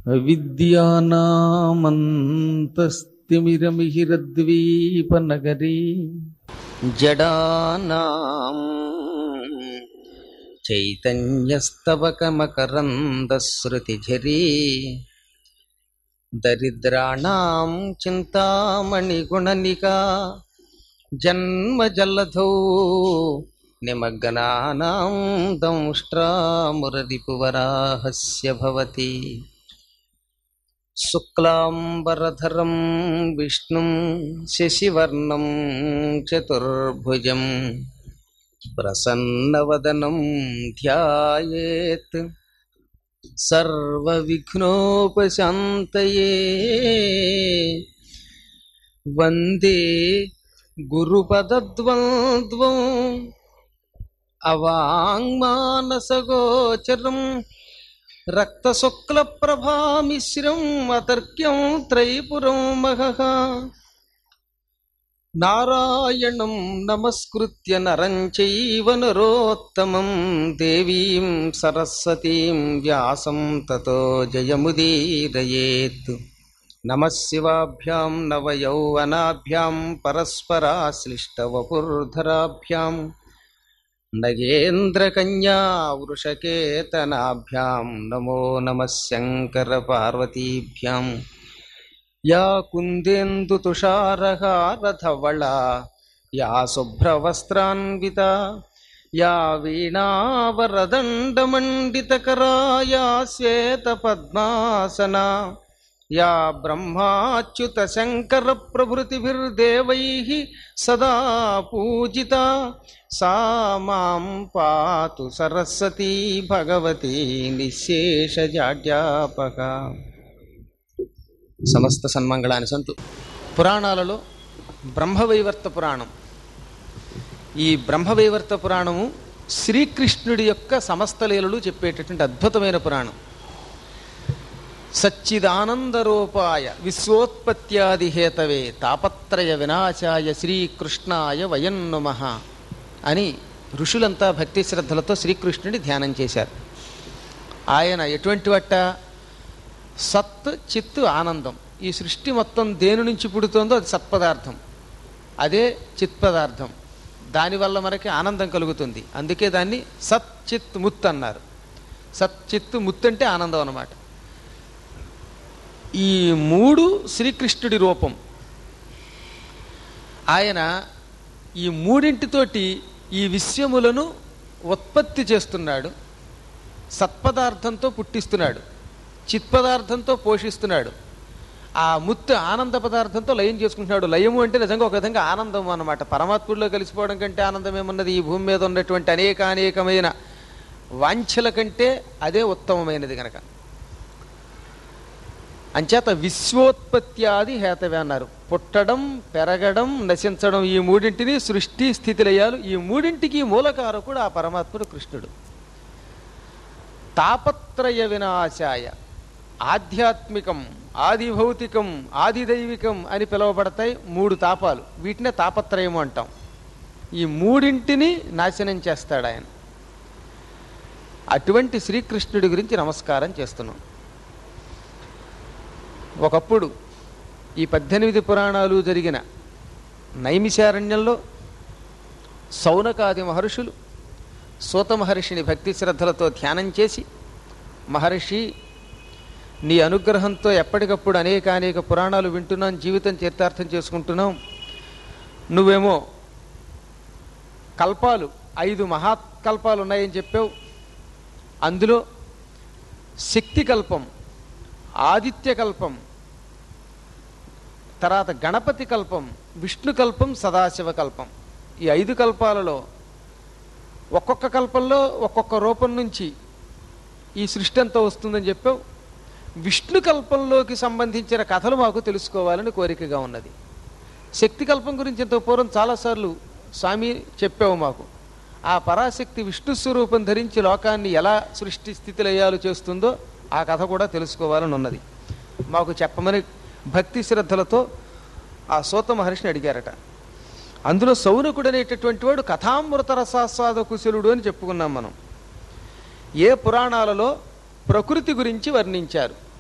అవిద్యానామంతస్తిమిరమిహిరద్వీపనగరీ జడానాం చైతన్యస్తవకమకరందశ్రుతిఝరీ దరిద్రాణాం చింతామణిగుణనికా జన్మజల్లధౌ నిమగ్నానాం దంష్ట్రామురరిపువరాహస్య భవతి శుక్లాంబరధరం విష్ణుం శశివర్ణం చతుర్భుజం ప్రసన్నవదనం ధ్యాయేత్ సర్వవిఘ్నోపశాంతయే వందే గురుపదద్వంద్వం అవాంగ్మానసగోచరం రక్తశుక్లప్రభామిశ్రం అతర్క్యం త్రైపురం మహః నారాయణం నమస్కృత్య నరం చైవ నరోత్తమం దేవీం సరస్వతీం వ్యాసం తతో జయముదీరయేత్ నమశివాభ్యాం నవయౌవనాభ్యాం పరస్పరాశ్లిష్టవపుర్ధరాభ్యాం నగేంద్రకన్యా వృషకేతనాభ్యాం నమో నమః శంకరపార్వతీభ్యాం యా కుందేందుతుషారహారధవళా యా శుభ్రవస్త్రాన్వితా యా వీణావరదండమండితకరా యా శ్వేతపద్మాసనా యా బ్రహ్మాచ్యుతశంకరప్రభృతిభిర్దేవైः సదా పూజితా సా మాం పాతు సరస్వతీ భగవతి నిశేషజాడ్యాపక సమస్త సన్మంగళాన్ని సంతు పురాణాలలో బ్రహ్మవైవర్త పురాణం ఈ బ్రహ్మవైవర్త పురాణము శ్రీకృష్ణుడి యొక్క సమస్త లీలలు చెప్పేటటువంటి అద్భుతమైన పురాణం సచ్చిదానందరూపాయ విశ్వోత్పత్యాది హేతవే తాపత్రయ వినాశాయ శ్రీకృష్ణాయ వయం నుమః అని ఋషులంతా భక్తి శ్రద్ధలతో శ్రీకృష్ణుడి ధ్యానం చేశారు ఆయన ఎటువంటి వట్ట సత్ చిత్ ఆనందం ఈ సృష్టి మొత్తం దేని నుంచి పుడుతుందో అది సత్పదార్థం అదే చిత్ పదార్థం దానివల్ల మనకి ఆనందం కలుగుతుంది అందుకే దాన్ని సత్ చిత్ ముత్ అన్నారు సత్ చిత్ ముత్ అంటే ఆనందం అన్నమాట ఈ మూడు శ్రీకృష్ణుడి రూపం ఆయన ఈ మూడింటితోటి ఈ విశ్వములను ఉత్పత్తి చేస్తున్నాడు సత్పదార్థంతో పుట్టిస్తున్నాడు చిత్పదార్థంతో పోషిస్తున్నాడు ఆ ముత్తు ఆనంద పదార్థంతో లయం చేసుకుంటున్నాడు లయము అంటే నిజంగా ఒక విధంగా ఆనందం అన్నమాట పరమాత్ముడిలో కలిసిపోవడం కంటే ఆనందం ఏమన్నది ఈ భూమి మీద ఉన్నటువంటి అనేక అనేకమైన వాంఛల కంటే అదే ఉత్తమమైనది కనుక అంచేత విశ్వోత్పత్యాది హేతవే అన్నారు పుట్టడం పెరగడం నశించడం ఈ మూడింటిని సృష్టి స్థితిలయాలు ఈ మూడింటికి మూలకారకుడు ఆ పరమాత్ముడు కృష్ణుడు తాపత్రయ వినాశాయ ఆధ్యాత్మికం ఆది భౌతికం ఆది దైవికం అని పిలువబడతాయి మూడు తాపాలు వీటినే తాపత్రయము అంటాం ఈ మూడింటిని నాశనం చేస్తాడు ఆయన అటువంటి శ్రీకృష్ణుడి గురించి నమస్కారం చేస్తున్నాం ఒకప్పుడు ఈ పద్దెనిమిది పురాణాలు జరిగిన నైమిశారణ్యంలో సౌనకాది మహర్షులు సూత మహర్షిని భక్తి శ్రద్ధలతో ధ్యానం చేసి మహర్షి నీ అనుగ్రహంతో ఎప్పటికప్పుడు అనేక అనేక పురాణాలు వింటున్నాం జీవితం చరితార్థం చేసుకుంటున్నాం నువ్వేమో కల్పాలు ఐదు మహాకల్పాలు ఉన్నాయని చెప్పావు అందులో శక్తి కల్పం ఆదిత్య కల్పం తర్వాత గణపతి కల్పం విష్ణు కల్పం సదాశివ కల్పం ఈ ఐదు కల్పాలలో ఒక్కొక్క కల్పంలో ఒక్కొక్క రూపం నుంచి ఈ సృష్టి అంతా వస్తుందని చెప్పావు విష్ణు కల్పంలోకి సంబంధించిన కథలు మాకు తెలుసుకోవాలని కోరికగా ఉన్నది శక్తి కల్పం గురించి ఇంత పూర్వం చాలాసార్లు స్వామి చెప్పావు మాకు ఆ పరాశక్తి విష్ణు స్వరూపం ధరించి లోకాన్ని ఎలా సృష్టి స్థితిలయ్యాలు చేస్తుందో ఆ కథ కూడా తెలుసుకోవాలని ఉన్నది మాకు చెప్పమని భక్తి శ్రద్ధలతో ఆ సూత మహర్షిని అడిగారట అందులో సౌనకుడు అనేటటువంటి వాడు కథామృత రసాస్వాద కుశలుడు అని చెప్పుకున్నాం మనం ఏ పురాణాలలో ప్రకృతి గురించి వర్ణించారు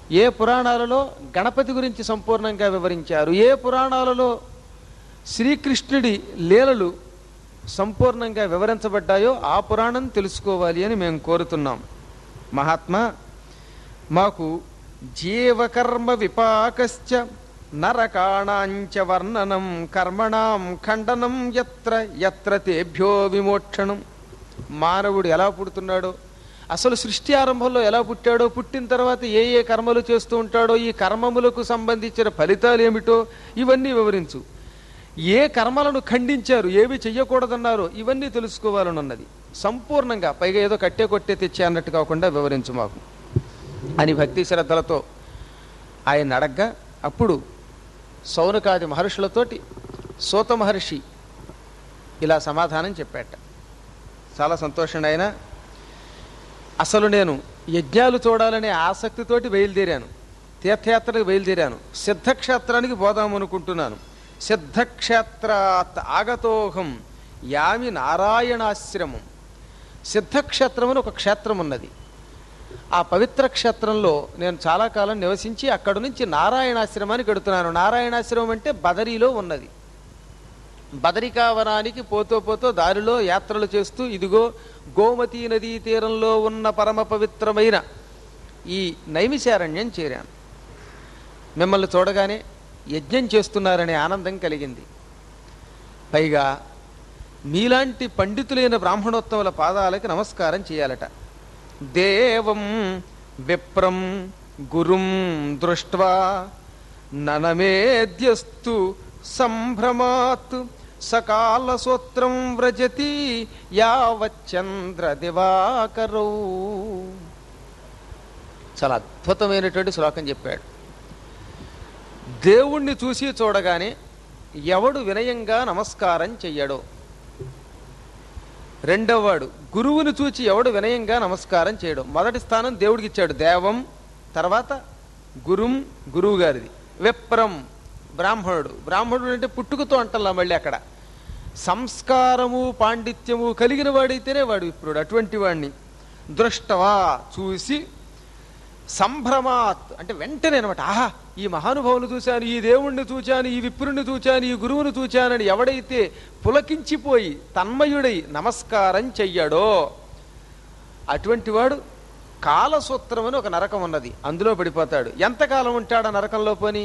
ఏ పురాణాలలో గణపతి గురించి సంపూర్ణంగా వివరించారు ఏ పురాణాలలో శ్రీకృష్ణుడి లీలలు సంపూర్ణంగా వివరించబడ్డాయో ఆ పురాణం తెలుసుకోవాలి అని మేము కోరుతున్నాం మహాత్మా మాకు జీవకర్మ విపాకశ్చ నరకాణాంచ వర్ణనం కర్మణాం ఖండనం ఎత్ర ఎత్ర తేభ్యో విమోక్షణం మానవుడు ఎలా పుడుతున్నాడో అసలు సృష్టి ఆరంభంలో ఎలా పుట్టాడో పుట్టిన తర్వాత ఏ ఏ కర్మలు చేస్తూ ఉంటాడో ఈ కర్మములకు సంబంధించిన ఫలితాలు ఏమిటో ఇవన్నీ వివరించు ఏ కర్మలను ఖండించారు ఏవి చెయ్యకూడదన్నారో ఇవన్నీ తెలుసుకోవాలనున్నది సంపూర్ణంగా పైగా ఏదో కట్టే కొట్టే తెచ్చే అన్నట్టు కాకుండా వివరించు మాకు అని భక్తి శ్రద్ధలతో ఆయన అడగ్గా అప్పుడు సౌనకాది మహర్షులతోటి సూత మహర్షి ఇలా సమాధానం చెప్పాట చాలా సంతోషండి ఆయన అసలు నేను యజ్ఞాలు చూడాలనే ఆసక్తితోటి బయలుదేరాను తీర్థయాత్రకు బయలుదేరాను సిద్ధక్షేత్రానికి పోదామనుకుంటున్నాను సిద్ధక్షేత్రాత్ ఆగతోహం యామి నారాయణాశ్రమం సిద్ధక్షేత్రం అని ఒక క్షేత్రం ఉన్నది ఆ పవిత్ర క్షేత్రంలో నేను చాలా కాలం నివసించి అక్కడి నుంచి నారాయణాశ్రమానికి వెడుతున్నాను నారాయణాశ్రమం అంటే బదరీలో ఉన్నది బదరికావనానికి పోతూ పోతూ దారిలో యాత్రలు చేస్తూ ఇదిగో గోమతీ నదీ తీరంలో ఉన్న పరమ పవిత్రమైన ఈ నైమిశారణ్యం చేరాను మిమ్మల్ని చూడగానే యజ్ఞం చేస్తున్నారనే ఆనందం కలిగింది పైగా మీలాంటి పండితులైన బ్రాహ్మణోత్తముల పాదాలకి నమస్కారం చేయాలట దేవం విప్రం గురుం దృష్ట్వా ననమేద్యస్తు సంభ్రమాత్ సకాల సూత్రం వ్రజతి యావచ్చంద్ర దివాకరౌ చాలా అద్భుతమైనటువంటి శ్లోకం చెప్పాడు దేవుణ్ణి చూసి చూడగానే ఎవడు వినయంగా నమస్కారం చెయ్యడో రెండవవాడు గురువుని చూచి ఎవడు వినయంగా నమస్కారం చేయడం మొదటి స్థానం దేవుడికి ఇచ్చాడు దేవం తర్వాత గురుం గురువు గారిది విప్రం బ్రాహ్మణుడు బ్రాహ్మణుడు అంటే పుట్టుకతో అంటల్లా మళ్ళీ అక్కడ సంస్కారము పాండిత్యము కలిగిన వాడైతేనే వాడు విప్రుడు అటువంటి వాడిని దృష్టవా చూసి సంభ్రమాత్ అంటే వెంటనే అనమాట ఆహా ఈ మహానుభావుని చూశాను ఈ దేవుణ్ణి చూచాను ఈ విప్రుణ్ణి చూచాను ఈ గురువుని చూచానని ఎవడైతే పులకించిపోయి తన్మయుడై నమస్కారం చెయ్యడో అటువంటి వాడు కాలసూత్రం అని ఒక నరకం ఉన్నది అందులో పడిపోతాడు ఎంతకాలం ఉంటాడు ఆ నరకంలో పోని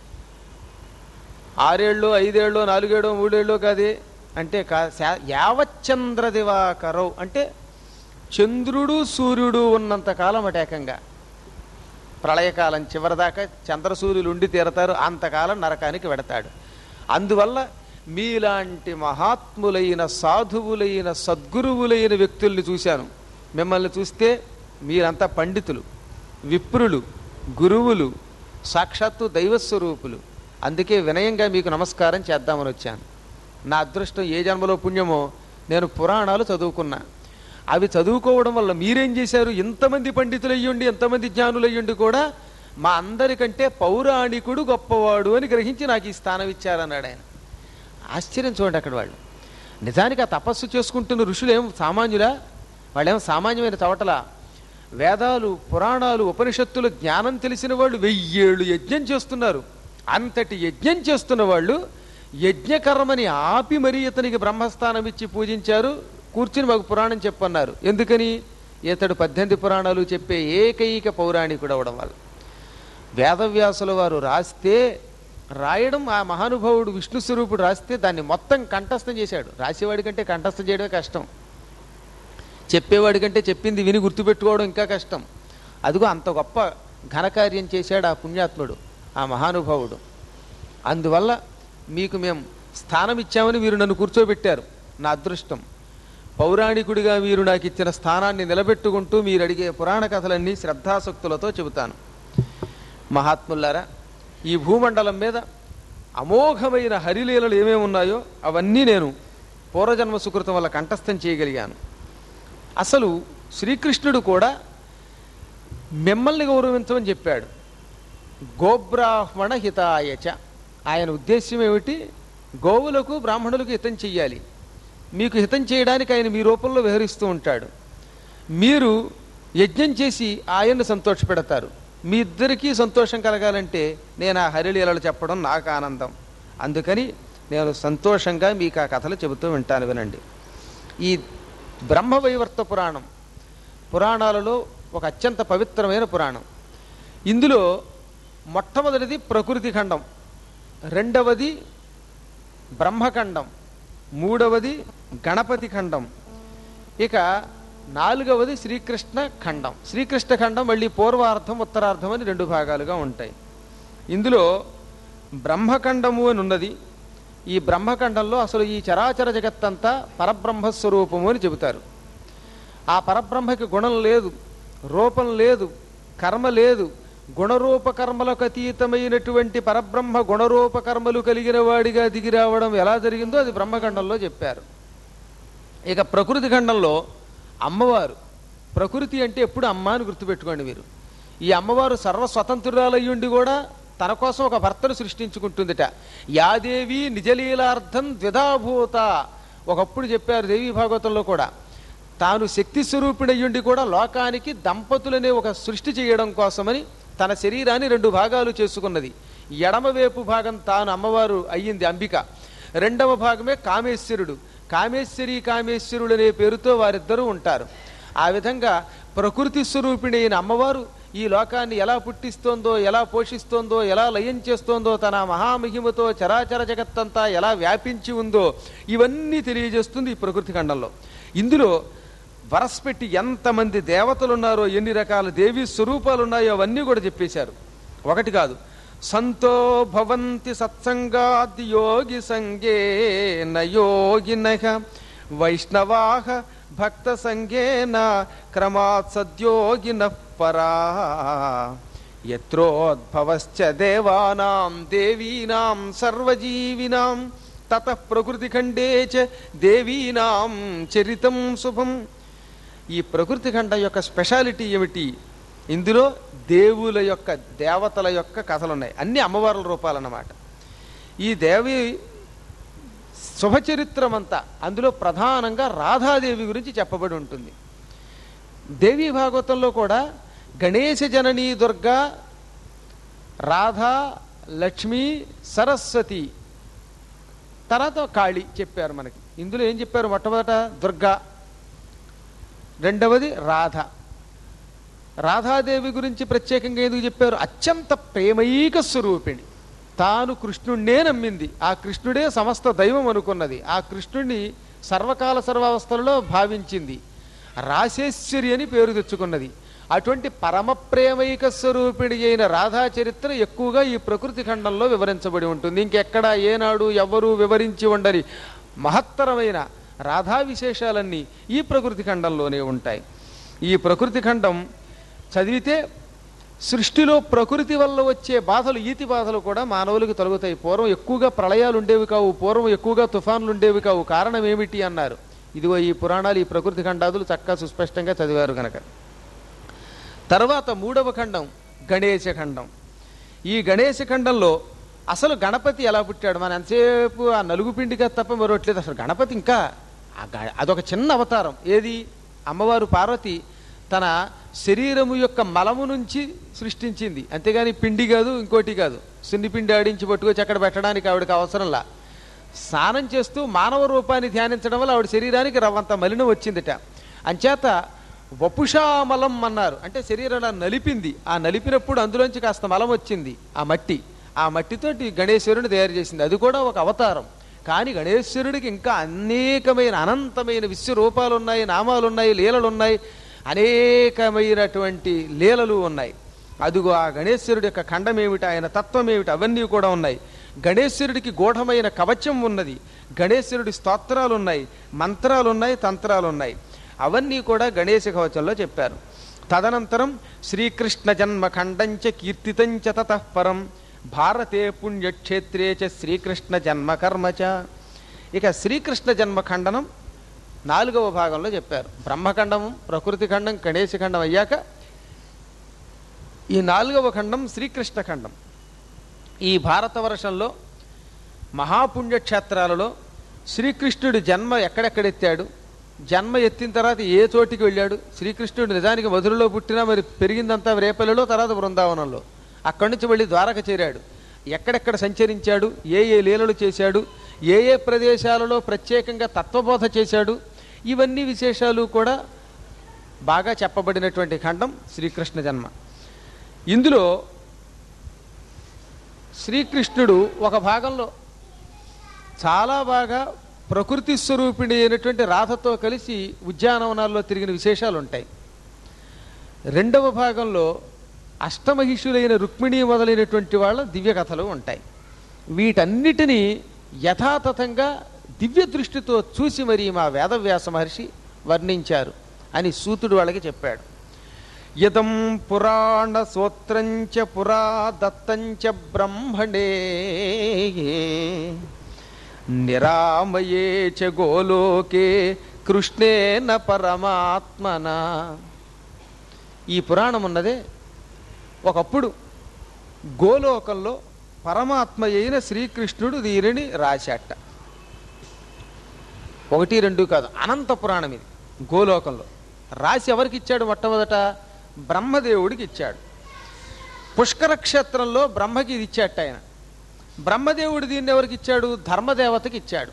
ఆరేళ్ళు ఐదేళ్ళు నాలుగేళ్ళు మూడేళ్ళు కాదే అంటే కా శా- యావచ్చంద్ర దివాకరవు అంటే చంద్రుడు సూర్యుడు ఉన్నంత కాలం అటేకంగా ప్రళయకాలం చివరిదాకా చంద్రసూర్యులు ఉండి తీరతారు అంతకాలం నరకానికి వెడతాడు అందువల్ల మీలాంటి మహాత్ములైన సాధువులైన సద్గురువులైన వ్యక్తుల్ని చూశాను మిమ్మల్ని చూస్తే మీరంతా పండితులు విప్రులు గురువులు సాక్షాత్తు దైవస్వరూపులు అందుకే వినయంగా మీకు నమస్కారం చేద్దామని వచ్చాను నా అదృష్టం ఏ జన్మలో పుణ్యమో నేను పురాణాలు చదువుకున్నా అవి చదువుకోవడం వల్ల మీరేం చేశారు ఇంతమంది పండితులు అయ్యుండి ఎంతమంది జ్ఞానులు అయ్యుండి కూడా మా అందరికంటే పౌరాణికుడు గొప్పవాడు అని గ్రహించి నాకు ఈ స్థానం ఇచ్చారన్నాడు ఆయన ఆశ్చర్యం చూడండి అక్కడ వాళ్ళు నిజానికి ఆ తపస్సు చేసుకుంటున్న ఋషులు ఏం సామాన్యులా వాళ్ళేం సామాన్యమైన చవటలా వేదాలు పురాణాలు ఉపనిషత్తులు జ్ఞానం తెలిసిన వాళ్ళు వెయ్యేళ్ళు యజ్ఞం చేస్తున్నారు అంతటి యజ్ఞం చేస్తున్న వాళ్ళు యజ్ఞకర్మని ఆపి మరీ ఇతనికి బ్రహ్మస్థానం ఇచ్చి పూజించారు కూర్చుని మాకు పురాణం చెప్పన్నారు ఎందుకని ఇతడు పద్దెనిమిది పురాణాలు చెప్పే ఏకైక పౌరాణికుడు అవడం వల్ల వేదవ్యాసుల వారు రాస్తే రాయడం ఆ మహానుభావుడు విష్ణు స్వరూపుడు రాస్తే దాన్ని మొత్తం కంఠస్థం చేశాడు రాసేవాడి కంటే కంఠస్థం చేయడమే కష్టం చెప్పేవాడి కంటే చెప్పింది విని గుర్తుపెట్టుకోవడం ఇంకా కష్టం అదిగో అంత గొప్ప ఘనకార్యం చేశాడు ఆ పుణ్యాత్ముడు ఆ మహానుభావుడు అందువల్ల మీకు మేము స్థానం ఇచ్చామని మీరు నన్ను కూర్చోబెట్టారు నా అదృష్టం పౌరాణికుడిగా మీరు నాకు ఇచ్చిన స్థానాన్ని నిలబెట్టుకుంటూ మీరు అడిగే పురాణ కథలన్నీ శ్రద్ధాసక్తులతో చెబుతాను మహాత్ములారా ఈ భూమండలం మీద అమోఘమైన హరిలీలలు ఏమేమి ఉన్నాయో అవన్నీ నేను పూర్వజన్మ సుకృతం వల్ల కంఠస్థం చేయగలిగాను అసలు శ్రీకృష్ణుడు కూడా మిమ్మల్ని గౌరవించమని చెప్పాడు గోబ్రాహ్మణ హితాయచ ఆయన ఉద్దేశ్యం ఏమిటి గోవులకు బ్రాహ్మణులకు హితం చెయ్యాలి మీకు హితం చేయడానికి ఆయన మీ రూపంలో విహరిస్తూ ఉంటాడు మీరు యజ్ఞం చేసి ఆయన్ను సంతోషపెడతారు మీ ఇద్దరికీ సంతోషం కలగాలంటే నేను ఆ హరిలీలలు చెప్పడం నాకు ఆనందం అందుకని నేను సంతోషంగా మీకు ఆ కథలు చెబుతూ వింటాను వినండి ఈ బ్రహ్మవైవర్త పురాణం పురాణాలలో ఒక అత్యంత పవిత్రమైన పురాణం ఇందులో మొట్టమొదటిది ప్రకృతి ఖండం రెండవది బ్రహ్మఖండం మూడవది గణపతి ఖండం ఇక నాలుగవది శ్రీకృష్ణ ఖండం శ్రీకృష్ణ ఖండం మళ్ళీ పూర్వార్థం ఉత్తరార్థం అని రెండు భాగాలుగా ఉంటాయి ఇందులో బ్రహ్మఖండము అని ఉన్నది ఈ బ్రహ్మఖండంలో అసలు ఈ చరాచర జగత్తంతా పరబ్రహ్మస్వరూపము అని చెబుతారు ఆ పరబ్రహ్మకి గుణం లేదు రూపం లేదు కర్మ లేదు గుణరూప కర్మలకు అతీతమైనటువంటి పరబ్రహ్మ గుణరూప కర్మలు కలిగిన వాడిగా దిగి రావడం ఎలా జరిగిందో అది బ్రహ్మఖండంలో చెప్పారు ఇక ప్రకృతి ఖండంలో అమ్మవారు ప్రకృతి అంటే ఎప్పుడు అమ్మ అని గుర్తుపెట్టుకోండి మీరు ఈ అమ్మవారు సర్వస్వతంత్రురాలయ్యుండి కూడా తన కోసం ఒక భర్తను సృష్టించుకుంటుందిట యాదేవి నిజలీలార్థం ద్విధాభూత ఒకప్పుడు చెప్పారు దేవీ భాగవతంలో కూడా తాను శక్తి స్వరూపిణయ్యుండి కూడా లోకానికి దంపతులనే ఒక సృష్టి చేయడం కోసమని తన శరీరాన్ని రెండు భాగాలు చేసుకున్నది ఎడమవైపు భాగం తాను అమ్మవారు అయ్యింది అంబిక రెండవ భాగమే కామేశ్వరుడు కామేశ్వరి కామేశ్వరుడు అనే పేరుతో వారిద్దరూ ఉంటారు ఆ విధంగా ప్రకృతి స్వరూపిణి అయిన అమ్మవారు ఈ లోకాన్ని ఎలా పుట్టిస్తోందో ఎలా పోషిస్తోందో ఎలా లయం చేస్తోందో తన మహామహిమతో చరాచర జగత్తంతా ఎలా వ్యాపించి ఉందో ఇవన్నీ తెలియజేస్తుంది ఈ ప్రకృతి ఖండంలో ఇందులో వరసపెట్టి ఎంతమంది దేవతలు ఉన్నారో ఎన్ని రకాల దేవీ స్వరూపాలు ఉన్నాయో అవన్నీ కూడా చెప్పేశారు ఒకటి కాదు సంతో భవంతి సత్సంగాది యోగి సంగేన యోగిన వైష్ణవాహ భక్త సంగేన క్రమాత్ సద్యోగిన పరా యత్రోద్భవశ్చ దేవానాం దేవీనాం సర్వజీవినాం తత ప్రకృతి ఖండే చ దేవీనాం చరితం శుభం ఈ ప్రకృతి ఖండ యొక్క స్పెషాలిటీ ఏమిటి ఇందులో దేవుల యొక్క దేవతల యొక్క కథలు ఉన్నాయి అన్ని అమ్మవార్ల రూపాలన్నమాట ఈ దేవి శుభచరిత్రమంతా అందులో ప్రధానంగా రాధాదేవి గురించి చెప్పబడి ఉంటుంది దేవీ భాగవతంలో కూడా గణేశ జననీ దుర్గా రాధా లక్ష్మి సరస్వతి తర్వాత కాళి చెప్పారు మనకి ఇందులో ఏం చెప్పారు మొట్టమొదట దుర్గా రెండవది రాధ రాధాదేవి గురించి ప్రత్యేకంగా ఎందుకు చెప్పారు అత్యంత ప్రేమైక స్వరూపిణి తాను కృష్ణుణ్ణే నమ్మింది ఆ కృష్ణుడే సమస్త దైవం అనుకున్నది ఆ కృష్ణుడిని సర్వకాల సర్వావస్థలలో భావించింది రాశేశ్వరి అని పేరు తెచ్చుకున్నది అటువంటి పరమ ప్రేమైక స్వరూపిణి అయిన రాధా చరిత్ర ఎక్కువగా ఈ ప్రకృతి ఖండంలో వివరించబడి ఉంటుంది ఇంకెక్కడ ఏనాడు ఎవ్వరూ వివరించి ఉండని మహత్తరమైన రాధా విశేషాలన్నీ ఈ ప్రకృతి ఖండంలోనే ఉంటాయి ఈ ప్రకృతి ఖండం చదివితే సృష్టిలో ప్రకృతి వల్ల వచ్చే బాధలు ఈతి బాధలు కూడా మానవులకు తొలగుతాయి పూర్వం ఎక్కువగా ప్రళయాలు ఉండేవి కావు పూర్వం ఎక్కువగా తుఫాన్లు ఉండేవి కావు కారణం ఏమిటి అన్నారు ఇదిగో ఈ పురాణాలు ఈ ప్రకృతి ఖండాదులు చక్కగా సుస్పష్టంగా చదివారు కనుక తర్వాత మూడవ ఖండం గణేశ ఖండం ఈ గణేశ ఖండంలో అసలు గణపతి ఎలా పుట్టాడు మన ఎంతసేపు ఆ నలుగు పిండిగా తప్ప మరొట్లేదు అసలు గణపతి ఇంకా ఆ గ- అదొక చిన్న అవతారం ఏది అమ్మవారు పార్వతి తన శరీరము యొక్క మలము నుంచి సృష్టించింది అంతేగాని పిండి కాదు ఇంకోటి కాదు సున్ని పిండి ఆడించి పట్టుకొచ్చి అక్కడ పెట్టడానికి ఆవిడకి అవసరంలా స్నానం చేస్తూ మానవ రూపాన్ని ధ్యానించడం వల్ల ఆవిడ శరీరానికి రవ్వంత మలినం వచ్చిందిట అంచేత వపుషామలం అన్నారు అంటే శరీరంలో నలిపింది ఆ నలిపినప్పుడు అందులోంచి కాస్త మలం వచ్చింది ఆ మట్టి ఆ మట్టితోటి గణేశ్వరుని తయారు చేసింది అది కూడా ఒక అవతారం కానీ గణేశ్వరుడికి ఇంకా అనేకమైన అనంతమైన విశ్వరూపాలు ఉన్నాయి నామాలు ఉన్నాయి లీలలు ఉన్నాయి అనేకమైనటువంటి లీలలు ఉన్నాయి అదిగో ఆ గణేశ్వరుడి యొక్క ఖండం ఏమిటి ఆయన తత్వం ఏమిటి అవన్నీ కూడా ఉన్నాయి గణేశ్వరుడికి గూఢమైన కవచం ఉన్నది గణేశ్వరుడి స్తోత్రాలు ఉన్నాయి మంత్రాలు ఉన్నాయి తంత్రాలు ఉన్నాయి అవన్నీ కూడా గణేశ కవచంలో చెప్పారు తదనంతరం శ్రీకృష్ణ జన్మ ఖండంచ కీర్తితంచ తతః పరం భారతే పుణ్యక్షేత్రే చ శ్రీకృష్ణ జన్మ కర్మచ ఇక శ్రీకృష్ణ జన్మ ఖండనం నాలుగవ భాగంలో చెప్పారు బ్రహ్మఖండం ప్రకృతి ఖండం గణేశ ఖండం అయ్యాక ఈ నాలుగవ ఖండం శ్రీకృష్ణ ఖండం ఈ భారతవర్షంలో మహాపుణ్యక్షేత్రాలలో శ్రీకృష్ణుడి జన్మ ఎక్కడెక్కడెత్తాడు జన్మ ఎత్తిన తర్వాత ఏ చోటికి వెళ్ళాడు శ్రీకృష్ణుడు నిజానికి మధురలో పుట్టినా మరి పెరిగిందంతా రేపల్లిలో తర్వాత బృందావనంలో అక్కడి నుంచి వెళ్ళి ద్వారక చేరాడు ఎక్కడెక్కడ సంచరించాడు ఏ ఏ లీలలు చేశాడు ఏ ఏ ప్రదేశాలలో ప్రత్యేకంగా తత్వబోధ చేశాడు ఇవన్నీ విశేషాలు కూడా బాగా చెప్పబడినటువంటి ఖండం శ్రీకృష్ణ జన్మ ఇందులో శ్రీకృష్ణుడు ఒక భాగంలో చాలా బాగా ప్రకృతి స్వరూపిణి అయినటువంటి రాధతో కలిసి ఉద్యానవనాల్లో తిరిగిన విశేషాలు ఉంటాయి రెండవ భాగంలో అష్టమహిషులైన రుక్మిణి మొదలైనటువంటి వాళ్ళ దివ్య కథలు ఉంటాయి వీటన్నిటినీ యథాతథంగా దివ్య దృష్టితో చూసి మరి మా వేదవ్యాస మహర్షి వర్ణించారు అని సూతుడు వాళ్ళకి చెప్పాడు యదం పురాణ సూత్రంచ పురా దత్తంచ బ్రహ్మణే నిరామయే చ గోలోకే కృష్ణేన పరమాత్మన ఈ పురాణం ఉన్నదే ఒకప్పుడు గోలోకంలో పరమాత్మ అయిన శ్రీకృష్ణుడు దీనిని రాశాట ఒకటి రెండు కాదు అనంత పురాణం ఇది గోలోకంలో రాసి ఎవరికి ఇచ్చాడు మొట్టమొదట బ్రహ్మదేవుడికి ఇచ్చాడు పుష్కర క్షేత్రంలో బ్రహ్మకి ఇది ఇచ్చాట ఆయన బ్రహ్మదేవుడు దీన్ని ఎవరికి ఇచ్చాడు ధర్మదేవతకి ఇచ్చాడు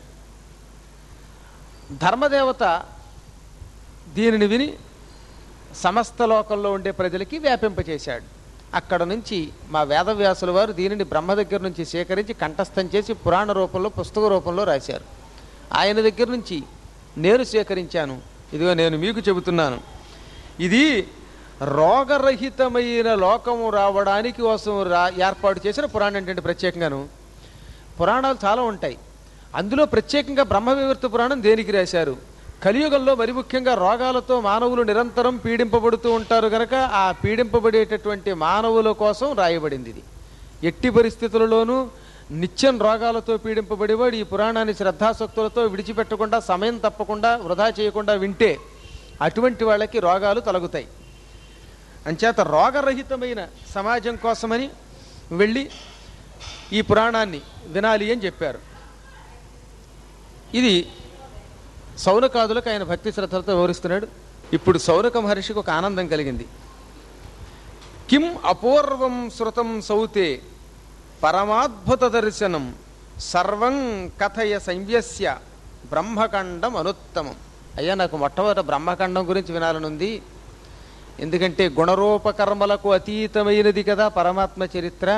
ధర్మదేవత దీనిని విని సమస్త లోకంలో ఉండే ప్రజలకి వ్యాపింపచేశాడు అక్కడ నుంచి మా వేదవ్యాసుల వారు దీనిని బ్రహ్మ దగ్గర నుంచి సేకరించి కంఠస్థం చేసి పురాణ రూపంలో పుస్తక రూపంలో రాశారు ఆయన దగ్గర నుంచి నేను సేకరించాను ఇదిగో నేను మీకు చెబుతున్నాను ఇది రోగరహితమైన లోకము రావడానికి కోసం రా ఏర్పాటు చేసిన పురాణం ఏంటంటే ప్రత్యేకంగాను పురాణాలు చాలా ఉంటాయి అందులో ప్రత్యేకంగా బ్రహ్మ వివర్త పురాణం దేనికి రాశారు కలియుగంలో మరి ముఖ్యంగా రోగాలతో మానవులు నిరంతరం పీడింపబడుతూ ఉంటారు కనుక ఆ పీడింపబడేటటువంటి మానవుల కోసం రాయబడింది ఇది ఎట్టి పరిస్థితులలోనూ నిత్యం రోగాలతో పీడింపబడేవాడు ఈ పురాణాన్ని శ్రద్ధాసక్తులతో విడిచిపెట్టకుండా సమయం తప్పకుండా వృధా చేయకుండా వింటే అటువంటి వాళ్ళకి రోగాలు తొలగుతాయి అంచేత రోగరహితమైన సమాజం కోసమని వెళ్ళి ఈ పురాణాన్ని వినాలి అని చెప్పారు ఇది సౌనకాదులకు ఆయన భక్తి శ్రద్ధలతో వివరిస్తున్నాడు ఇప్పుడు సౌనక మహర్షికి ఒక ఆనందం కలిగింది కిం అపూర్వం శృతం సౌతే పరమాద్భుత దర్శనం సర్వం కథయ సంవ్యస్య బ్రహ్మఖండం అనుత్తమం అయ్యా నాకు మొట్టమొదట బ్రహ్మఖండం గురించి వినాలనుంది ఎందుకంటే గుణరూపకర్మలకు అతీతమైనది కదా పరమాత్మ చరిత్ర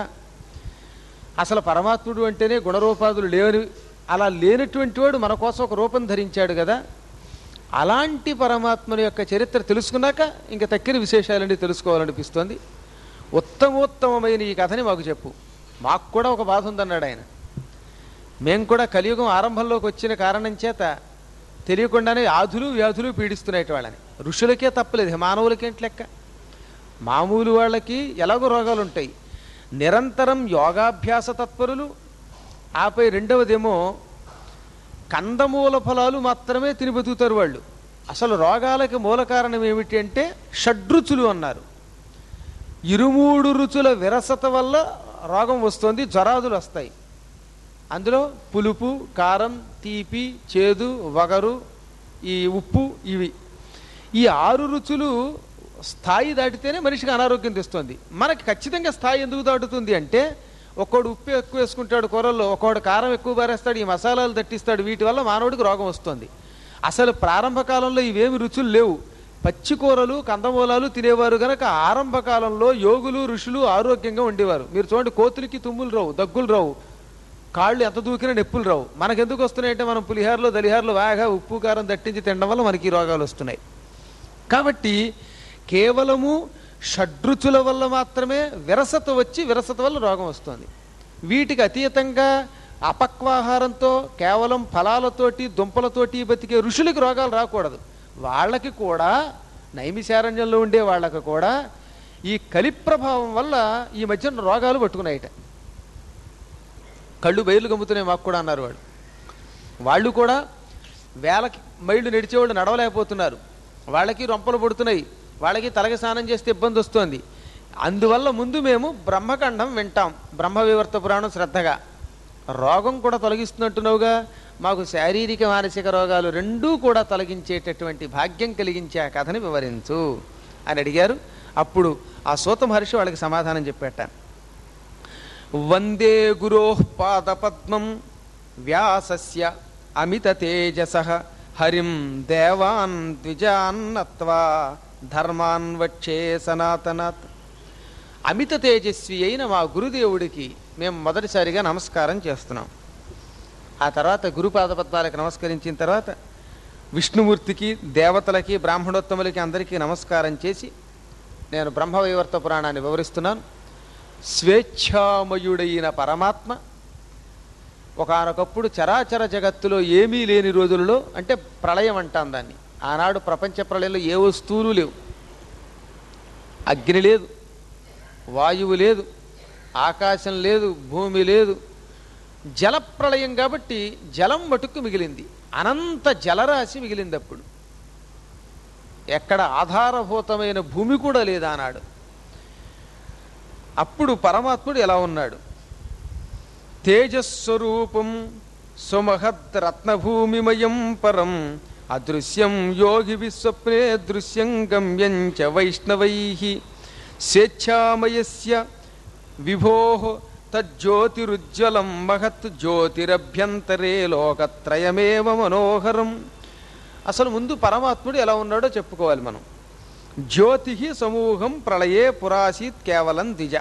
అసలు పరమాత్ముడు అంటేనే గుణరూపాదులు లేని అలా లేనటువంటి వాడు మన కోసం ఒక రూపం ధరించాడు కదా అలాంటి పరమాత్మని యొక్క చరిత్ర తెలుసుకున్నాక ఇంకా తక్కిన విశేషాలన్నీ తెలుసుకోవాలనిపిస్తోంది ఉత్తమోత్తమమైన ఈ కథని మాకు చెప్పు మాకు కూడా ఒక బాధ ఉందన్నాడు ఆయన మేము కూడా కలియుగం ఆరంభంలోకి వచ్చిన కారణం చేత తెలియకుండానే ఆధులు వ్యాధులు పీడిస్తున్నాయి వాళ్ళని ఋషులకే తప్పలేదు మానవులకేంటి లెక్క మామూలు వాళ్ళకి ఎలాగో రోగాలు ఉంటాయి నిరంతరం యోగాభ్యాస తత్పరులు ఆపై రెండవదేమో కందమూల ఫలాలు మాత్రమే తిని బతుకుతారు వాళ్ళు అసలు రోగాలకి మూల కారణం ఏమిటి అంటే షడ్రుచులు అన్నారు ఇరుమూడు రుచుల విరసత వల్ల రోగం వస్తుంది జ్వరాదులు వస్తాయి అందులో పులుపు కారం తీపి చేదు వగరు ఈ ఉప్పు ఇవి ఈ ఆరు రుచులు స్థాయి దాటితేనే మనిషికి అనారోగ్యం తెస్తుంది మనకి ఖచ్చితంగా స్థాయి ఎందుకు దాటుతుంది అంటే ఒక్కోడు ఉప్పు ఎక్కువ వేసుకుంటాడు కూరల్లో ఒక్కోడు కారం ఎక్కువ బారేస్తాడు ఈ మసాలాలు దట్టిస్తాడు వీటి వల్ల మానవుడికి రోగం వస్తుంది అసలు ప్రారంభ కాలంలో ఇవేమి రుచులు లేవు పచ్చి కూరలు కందమూలాలు తినేవారు గనక ఆరంభ కాలంలో యోగులు ఋషులు ఆరోగ్యంగా ఉండేవారు మీరు చూడండి కోతులకి తుమ్ములు రావు దగ్గులు రావు కాళ్ళు ఎంత దూకినా నొప్పులు రావు మనకెందుకు వస్తున్నాయంటే మనం పులిహారలో దలిహారలో బాగా ఉప్పు కారం దట్టించి తినడం వల్ల మనకి ఈ రోగాలు వస్తున్నాయి కాబట్టి కేవలము షడ్రుచుల వల్ల మాత్రమే విరసత వచ్చి విరసత వల్ల రోగం వస్తుంది వీటికి అతీతంగా అపక్వాహారంతో కేవలం ఫలాలతోటి దుంపలతోటి బతికే ఋషులకి రోగాలు రాకూడదు వాళ్ళకి కూడా నైమిశారణ్యంలో ఉండే వాళ్ళకి కూడా ఈ కలి ప్రభావం వల్ల ఈ మధ్యన రోగాలు పట్టుకున్నాయిట కళ్ళు బయలు గమ్ముతున్నాయి మాకు కూడా అన్నారు వాడు వాళ్ళు కూడా వేలకి మైళ్ళు నడిచేవాళ్ళు నడవలేకపోతున్నారు వాళ్ళకి రొంపలు పడుతున్నాయి వాళ్ళకి తలకి స్నానం చేస్తే ఇబ్బంది వస్తుంది అందువల్ల ముందు మేము బ్రహ్మఖండం వింటాం బ్రహ్మ వివర్త పురాణం శ్రద్ధగా రోగం కూడా తొలగిస్తున్నట్టున్నావుగా మాకు శారీరక మానసిక రోగాలు రెండూ కూడా తొలగించేటటువంటి భాగ్యం కలిగించే ఆ కథని వివరించు అని అడిగారు అప్పుడు ఆ సూత మహర్షి వాళ్ళకి సమాధానం చెప్పేట వందే గురో పాదపద్మం వ్యాసస్య అమిత తేజస హరిం దేవాన్ ద్విజాన్నత్వా ధర్మాన్ వచ్చే సనాతనాత్ అమిత తేజస్వి అయిన మా గురుదేవుడికి మేము మొదటిసారిగా నమస్కారం చేస్తున్నాం ఆ తర్వాత గురుపాదపద్మాలకు నమస్కరించిన తర్వాత విష్ణుమూర్తికి దేవతలకి బ్రాహ్మణోత్తములకి అందరికీ నమస్కారం చేసి నేను బ్రహ్మవైవర్త పురాణాన్ని వివరిస్తున్నాను స్వేచ్ఛామయుడైన పరమాత్మ ఒకానొకప్పుడు చరాచర జగత్తులో ఏమీ లేని రోజులలో అంటే ప్రళయం అంటాం దాన్ని ఆనాడు ప్రపంచ ప్రళయంలో ఏ వస్తువులు లేవు అగ్ని లేదు వాయువు లేదు ఆకాశం లేదు భూమి లేదు జలప్రళయం కాబట్టి జలం మటుకు మిగిలింది అనంత జలరాశి మిగిలింది అప్పుడు ఎక్కడ ఆధారభూతమైన భూమి కూడా లేదు ఆనాడు అప్పుడు పరమాత్ముడు ఎలా ఉన్నాడు తేజస్వరూపం సుమహద్ రత్నభూమిమయం పరం అదృశ్యం యోగి విస్వప్నే దృశ్యం గమ్యం చ వైష్ణవై స్వేచ్ఛామయస్య విభో తజ్జ్యోతిరుజ్వలం మహత్ జ్యోతిరభ్యంతరే లోకత్రయమేవ మనోహరం అసలు ముందు పరమాత్ముడు ఎలా ఉన్నాడో చెప్పుకోవాలి మనం జ్యోతి సమూహం ప్రళయే పురాసీత్ కేవలం ద్విజ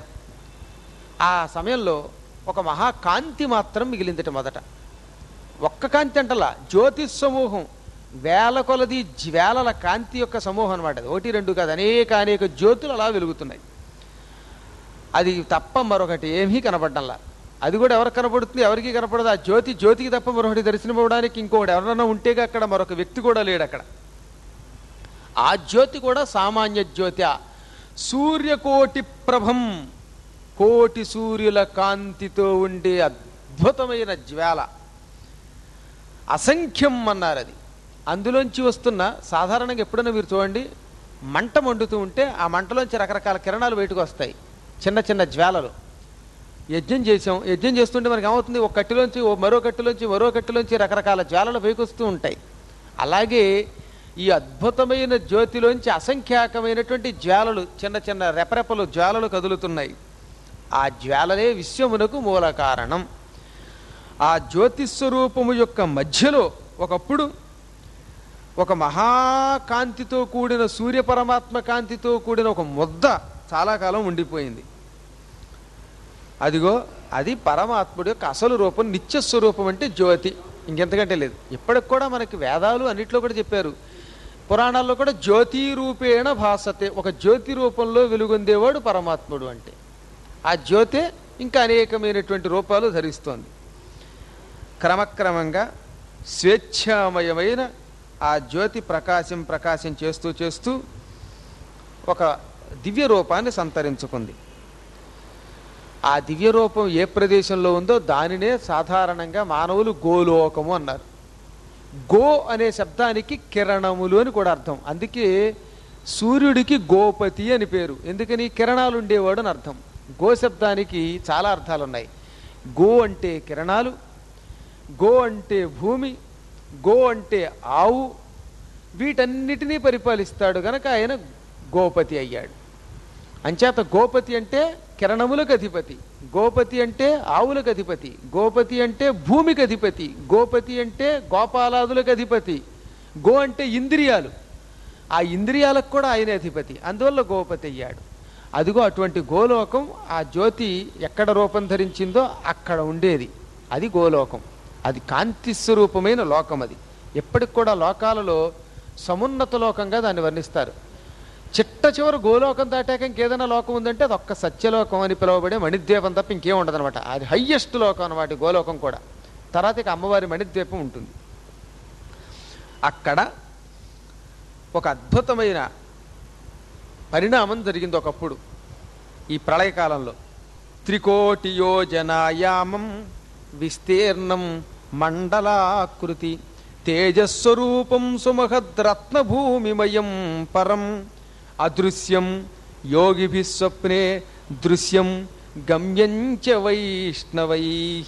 ఆ సమయంలో ఒక మహాకాంతి మాత్రం మిగిలిందట మొదట ఒక్క కాంతి అంటలా జ్యోతి సమూహం వేల కొలది జ్వేలల కాంతి యొక్క సమూహం అనమాట అది ఒకటి రెండు కాదు అనేక అనేక జ్యోతులు అలా వెలుగుతున్నాయి అది తప్ప మరొకటి ఏమీ కనపడ్డంలా అది కూడా ఎవరికి కనపడుతుంది ఎవరికి కనపడదు ఆ జ్యోతి జ్యోతికి తప్ప మరొకటి దర్శనం ఇవ్వడానికి ఇంకొకటి ఎవరైనా ఉంటేగా అక్కడ మరొక వ్యక్తి కూడా లేడు అక్కడ ఆ జ్యోతి కూడా సామాన్య జ్యోతి సూర్యకోటి ప్రభం కోటి సూర్యుల కాంతితో ఉండే అద్భుతమైన జ్వాల అసంఖ్యం అన్నారు అది అందులోంచి వస్తున్న సాధారణంగా ఎప్పుడైనా మీరు చూడండి మంట మండుతూ ఉంటే ఆ మంటలోంచి రకరకాల కిరణాలు బయటకు వస్తాయి చిన్న చిన్న జ్వాలలు యజ్ఞం చేసాం యజ్ఞం చేస్తుంటే మనకి ఏమవుతుంది ఒక కట్టిలోంచి ఓ మరో కట్టిలోంచి మరో కట్టిలోంచి రకరకాల జ్వాలలు పైకి వస్తూ ఉంటాయి అలాగే ఈ అద్భుతమైన జ్యోతిలోంచి అసంఖ్యాకమైనటువంటి జ్వాలలు చిన్న చిన్న రెపరెపలు జ్వాలలు కదులుతున్నాయి ఆ జ్వాలలే విశ్వమునకు మూల కారణం ఆ జ్యోతిస్వరూపము యొక్క మధ్యలో ఒకప్పుడు ఒక మహాకాంతితో కూడిన సూర్యపరమాత్మ కాంతితో కూడిన ఒక ముద్ద చాలా కాలం ఉండిపోయింది అదిగో అది పరమాత్ముడి యొక్క అసలు రూపం నిత్య స్వరూపం అంటే జ్యోతి ఇంకెంతకంటే లేదు ఇప్పటికి కూడా మనకి వేదాలు అన్నిట్లో కూడా చెప్పారు పురాణాల్లో కూడా జ్యోతి రూపేణ భాసతే ఒక జ్యోతి రూపంలో వెలుగొందేవాడు పరమాత్ముడు అంటే ఆ జ్యోతే ఇంకా అనేకమైనటువంటి రూపాలు ధరిస్తోంది క్రమక్రమంగా స్వేచ్ఛామయమైన ఆ జ్యోతి ప్రకాశం ప్రకాశం చేస్తూ చేస్తూ ఒక దివ్య రూపాన్ని సంతరించుకుంది ఆ దివ్య రూపం ఏ ప్రదేశంలో ఉందో దానినే సాధారణంగా మానవులు గోలోకము అన్నారు గో అనే శబ్దానికి కిరణములు అని కూడా అర్థం అందుకే సూర్యుడికి గోపతి అని పేరు ఎందుకని కిరణాలు ఉండేవాడు అని అర్థం గో శబ్దానికి చాలా అర్థాలు ఉన్నాయి గో అంటే కిరణాలు గో అంటే భూమి గో అంటే ఆవు వీటన్నిటినీ పరిపాలిస్తాడు గనక ఆయన గోపతి అయ్యాడు అంచేత గోపతి అంటే కిరణములకు అధిపతి గోపతి అంటే ఆవులకు అధిపతి గోపతి అంటే భూమికి అధిపతి గోపతి అంటే గోపాలాదులకు అధిపతి గో అంటే ఇంద్రియాలు ఆ ఇంద్రియాలకు కూడా ఆయనే అధిపతి అందువల్ల గోపతి అయ్యాడు అదిగో అటువంటి గోలోకం ఆ జ్యోతి ఎక్కడ రూపం ధరించిందో అక్కడ ఉండేది అది గోలోకం అది కాంతి స్వరూపమైన లోకం అది ఎప్పటికి కూడా లోకాలలో సమున్నత లోకంగా దాన్ని వర్ణిస్తారు చిట్ట చివరి గోలోకం దాటాక ఇంకేదైనా లోకం ఉందంటే అది ఒక్క సత్యలోకం అని పిలువబడే మణిద్వీపం తప్ప ఇంకేం ఉండదన్నమాట అది హయ్యెస్ట్ లోకం అనమాట ఈ గోలోకం కూడా తర్వాత ఇక అమ్మవారి మణిద్వీపం ఉంటుంది అక్కడ ఒక అద్భుతమైన పరిణామం జరిగింది ఒకప్పుడు ఈ ప్రళయకాలంలో త్రికోటి యోజనాయామం విస్తీర్ణం మండలాకృతి తేజస్వరూపం సుమహద్రత్నభూమిమయం పరం అదృశ్యం యోగిభి స్వప్నే దృశ్యం గమ్యంచ వైష్ణవై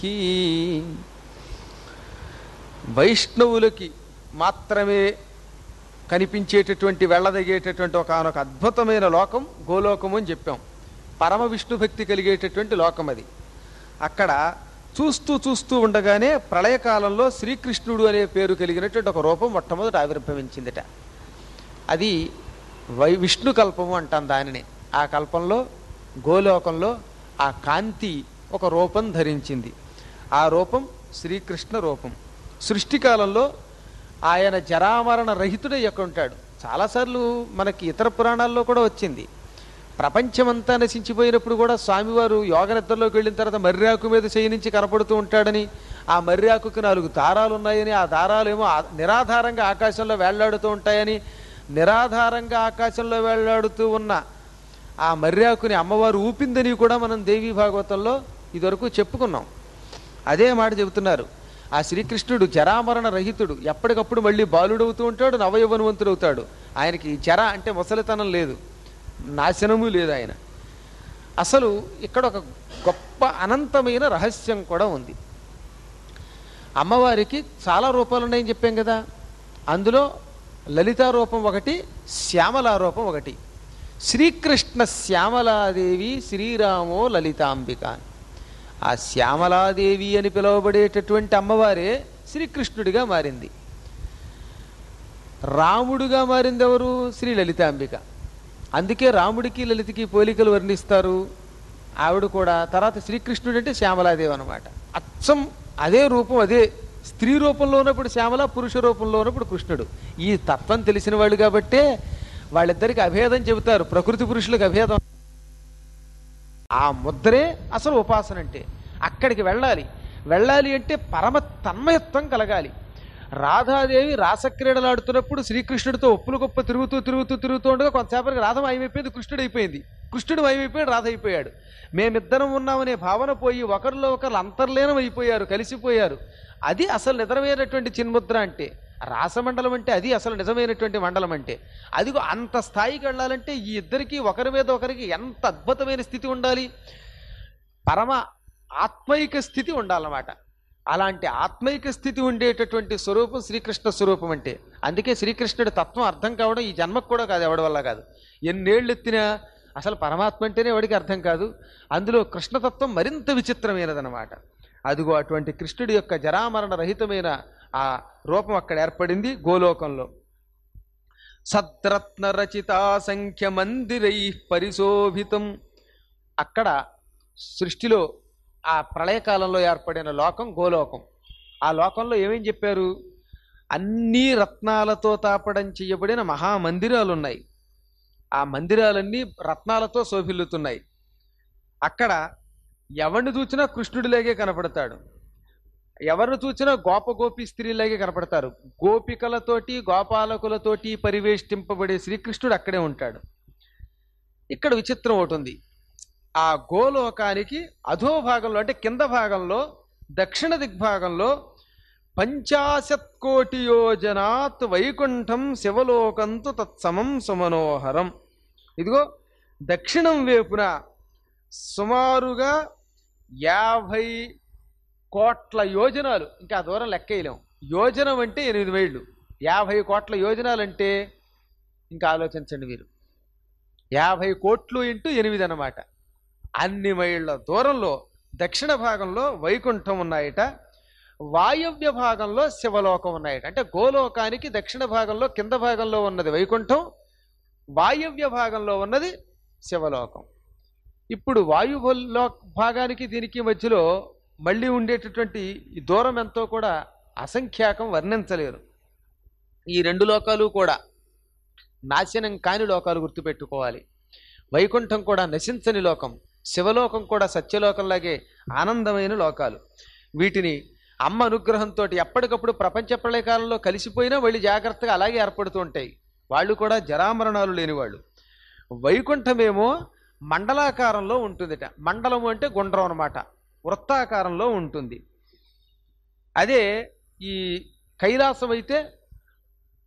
వైష్ణవులకి మాత్రమే కనిపించేటటువంటి వెళ్ళదగేటటువంటి ఒకనొక అద్భుతమైన లోకం గోలోకము అని చెప్పాం పరమ విష్ణు భక్తి కలిగేటటువంటి లోకం అది అక్కడ చూస్తూ చూస్తూ ఉండగానే ప్రళయకాలంలో శ్రీకృష్ణుడు అనే పేరు కలిగినటువంటి ఒక రూపం మొట్టమొదట ఆవిర్భవించిందిట అది వై విష్ణు కల్పము అంటాం దానిని ఆ కల్పంలో గోలోకంలో ఆ కాంతి ఒక రూపం ధరించింది ఆ రూపం శ్రీకృష్ణ రూపం సృష్టికాలంలో ఆయన జరామరణ రహితుడై యొక్క ఉంటాడు చాలాసార్లు మనకి ఇతర పురాణాల్లో కూడా వచ్చింది ప్రపంచమంతా నశించిపోయినప్పుడు కూడా స్వామివారు యోగ నిద్రలోకి వెళ్ళిన తర్వాత మర్రాకు మీద నుంచి కనపడుతూ ఉంటాడని ఆ మర్రాకుకి నాలుగు దారాలు ఉన్నాయని ఆ దారాలు ఏమో ఆ- నిరాధారంగా ఆకాశంలో వేళ్లాడుతూ ఉంటాయని నిరాధారంగా ఆకాశంలో వేళ్లాడుతూ ఉన్న ఆ మర్రాకుని అమ్మవారు ఊపిందని కూడా మనం దేవీ భాగవతంలో ఇదివరకు చెప్పుకున్నాం అదే మాట చెబుతున్నారు ఆ శ్రీకృష్ణుడు జరామరణ రహితుడు ఎప్పటికప్పుడు మళ్ళీ బాలుడవుతూ ఉంటాడు నవయవనవంతుడవుతాడు ఆయనకి జర అంటే ముసలితనం లేదు నాశనము లేదు ఆయన అసలు ఇక్కడ ఒక గొప్ప అనంతమైన రహస్యం కూడా ఉంది అమ్మవారికి చాలా రూపాలు ఉన్నాయని చెప్పాం కదా అందులో లలితా రూపం ఒకటి శ్యామలా రూపం ఒకటి శ్రీకృష్ణ శ్యామలాదేవి శ్రీరామో లలితాంబిక అని. ఆ శ్యామలాదేవి అని పిలువబడేటటువంటి అమ్మవారే శ్రీకృష్ణుడిగా మారింది రాముడుగా మారింది ఎవరు శ్రీ లలితాంబిక అందుకే రాముడికి లలితకి పోలికలు వర్ణిస్తారు ఆవిడ కూడా తర్వాత శ్రీకృష్ణుడు అంటే శ్యామలాదేవి అనమాట అచ్చం అదే రూపం అదే స్త్రీ రూపంలో ఉన్నప్పుడు శ్యామల పురుష రూపంలో ఉన్నప్పుడు కృష్ణుడు ఈ తత్వం తెలిసిన వాళ్ళు కాబట్టే వాళ్ళిద్దరికి అభేదం చెబుతారు ప్రకృతి పురుషులకు అభేదం ఆ ముద్రే అసలు ఉపాసన అంటే అక్కడికి వెళ్ళాలి వెళ్ళాలి అంటే పరమ తన్మయత్వం కలగాలి రాధాదేవి రాసక్రీడలాడుతున్నప్పుడు శ్రీకృష్ణుడితో ఒప్పులు గొప్ప తిరుగుతూ తిరుగుతూ తిరుగుతూ ఉండగా కొంతసేపటికి రాధ మాయమైపోయింది కృష్ణుడు అయిపోయింది కృష్ణుడు మాయమైపోయాడు రాధ అయిపోయాడు మేమిద్దరం ఉన్నామనే భావన పోయి ఒకరిలో ఒకరు అంతర్లీనం అయిపోయారు కలిసిపోయారు అది అసలు నిజమైనటువంటి చిన్ముద్ర అంటే రాసమండలం అంటే అది అసలు నిజమైనటువంటి మండలం అంటే అదిగో అంత స్థాయికి వెళ్ళాలంటే ఈ ఇద్దరికి ఒకరి మీద ఒకరికి ఎంత అద్భుతమైన స్థితి ఉండాలి పరమ ఆత్మైక స్థితి ఉండాలన్నమాట అలాంటి ఆత్మైక స్థితి ఉండేటటువంటి స్వరూపం శ్రీకృష్ణ స్వరూపం అంటే అందుకే శ్రీకృష్ణుడి తత్వం అర్థం కావడం ఈ జన్మకు కూడా కాదు ఎవడి వల్ల కాదు ఎన్నేళ్ళు ఎత్తినా అసలు పరమాత్మ అంటేనే ఎవడికి అర్థం కాదు అందులో కృష్ణతత్వం మరింత విచిత్రమైనదనమాట అదిగో అటువంటి కృష్ణుడి యొక్క జరామరణ రహితమైన ఆ రూపం అక్కడ ఏర్పడింది గోలోకంలో సద్రత్న రచితా సంఖ్య మందిరై పరిశోభితం అక్కడ సృష్టిలో ఆ ప్రళయకాలంలో ఏర్పడిన లోకం గోలోకం ఆ లోకంలో ఏమేం చెప్పారు అన్ని రత్నాలతో తాపడం చేయబడిన మహామందిరాలు ఉన్నాయి ఆ మందిరాలన్నీ రత్నాలతో శోభిల్లుతున్నాయి అక్కడ ఎవరిని చూసినా కృష్ణుడిలాగే కనపడతాడు ఎవరిని చూసినా గోప గోపి స్త్రీలాగే కనపడతారు గోపికలతోటి గోపాలకులతోటి పరివేష్టింపబడే శ్రీకృష్ణుడు అక్కడే ఉంటాడు ఇక్కడ విచిత్రం ఒకటి ఉంది ఆ గోలోకానికి అధో భాగంలో అంటే కింద భాగంలో దక్షిణ దిగ్భాగంలో పంచాశత్ కోటి యోజనాత్ వైకుంఠం శివలోకంతు తత్సమం సుమనోహరం ఇదిగో దక్షిణం వైపున సుమారుగా యాభై కోట్ల యోజనాలు ఇంకా ఆ దూరం లెక్కేయలేం యోజనం అంటే ఎనిమిది మైళ్ళు యాభై కోట్ల యోజనాలు అంటే ఇంకా ఆలోచించండి మీరు యాభై కోట్లు ఇంటూ ఎనిమిది అన్నమాట అన్ని మైళ్ళ దూరంలో దక్షిణ భాగంలో వైకుంఠం ఉన్నాయట వాయవ్య భాగంలో శివలోకం ఉన్నాయట అంటే గోలోకానికి దక్షిణ భాగంలో కింద భాగంలో ఉన్నది వైకుంఠం వాయవ్య భాగంలో ఉన్నది శివలోకం ఇప్పుడు వాయువులో భాగానికి దీనికి మధ్యలో మళ్ళీ ఉండేటటువంటి ఈ దూరం ఎంతో కూడా అసంఖ్యాకం వర్ణించలేరు ఈ రెండు లోకాలు కూడా నాశనం కాని లోకాలు గుర్తుపెట్టుకోవాలి వైకుంఠం కూడా నశించని లోకం శివలోకం కూడా సత్యలోకంలాగే ఆనందమైన లోకాలు వీటిని అమ్మ అనుగ్రహంతో ఎప్పటికప్పుడు ప్రపంచ ప్రళయకాలంలో కలిసిపోయినా మళ్ళీ జాగ్రత్తగా అలాగే ఏర్పడుతూ ఉంటాయి వాళ్ళు కూడా జరామరణాలు లేనివాళ్ళు వైకుంఠమేమో మండలాకారంలో ఉంటుందిట మండలము అంటే గుండ్రం అనమాట వృత్తాకారంలో ఉంటుంది అదే ఈ కైలాసం అయితే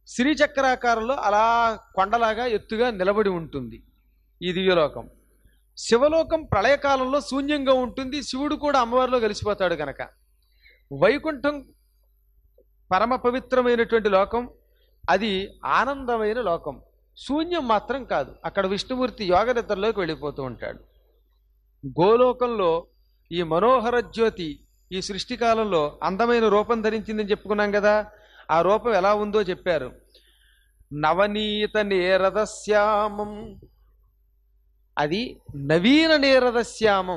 శ్రీచక్రాకారంలో అలా కొండలాగా ఎత్తుగా నిలబడి ఉంటుంది ఈ దివ్యలోకం శివలోకం ప్రళయకాలంలో శూన్యంగా ఉంటుంది శివుడు కూడా అమ్మవారిలో కలిసిపోతాడు కనుక వైకుంఠం పరమ పవిత్రమైనటువంటి లోకం అది ఆనందమైన లోకం శూన్యం మాత్రం కాదు అక్కడ విష్ణుమూర్తి యోగ నిద్రలోకి వెళ్ళిపోతూ ఉంటాడు గోలోకంలో ఈ మనోహర జ్యోతి ఈ సృష్టి కాలంలో అందమైన రూపం ధరించిందని చెప్పుకున్నాం కదా ఆ రూపం ఎలా ఉందో చెప్పారు నవనీత నేరదశ్యామం అది నవీన నేరదశ్యామం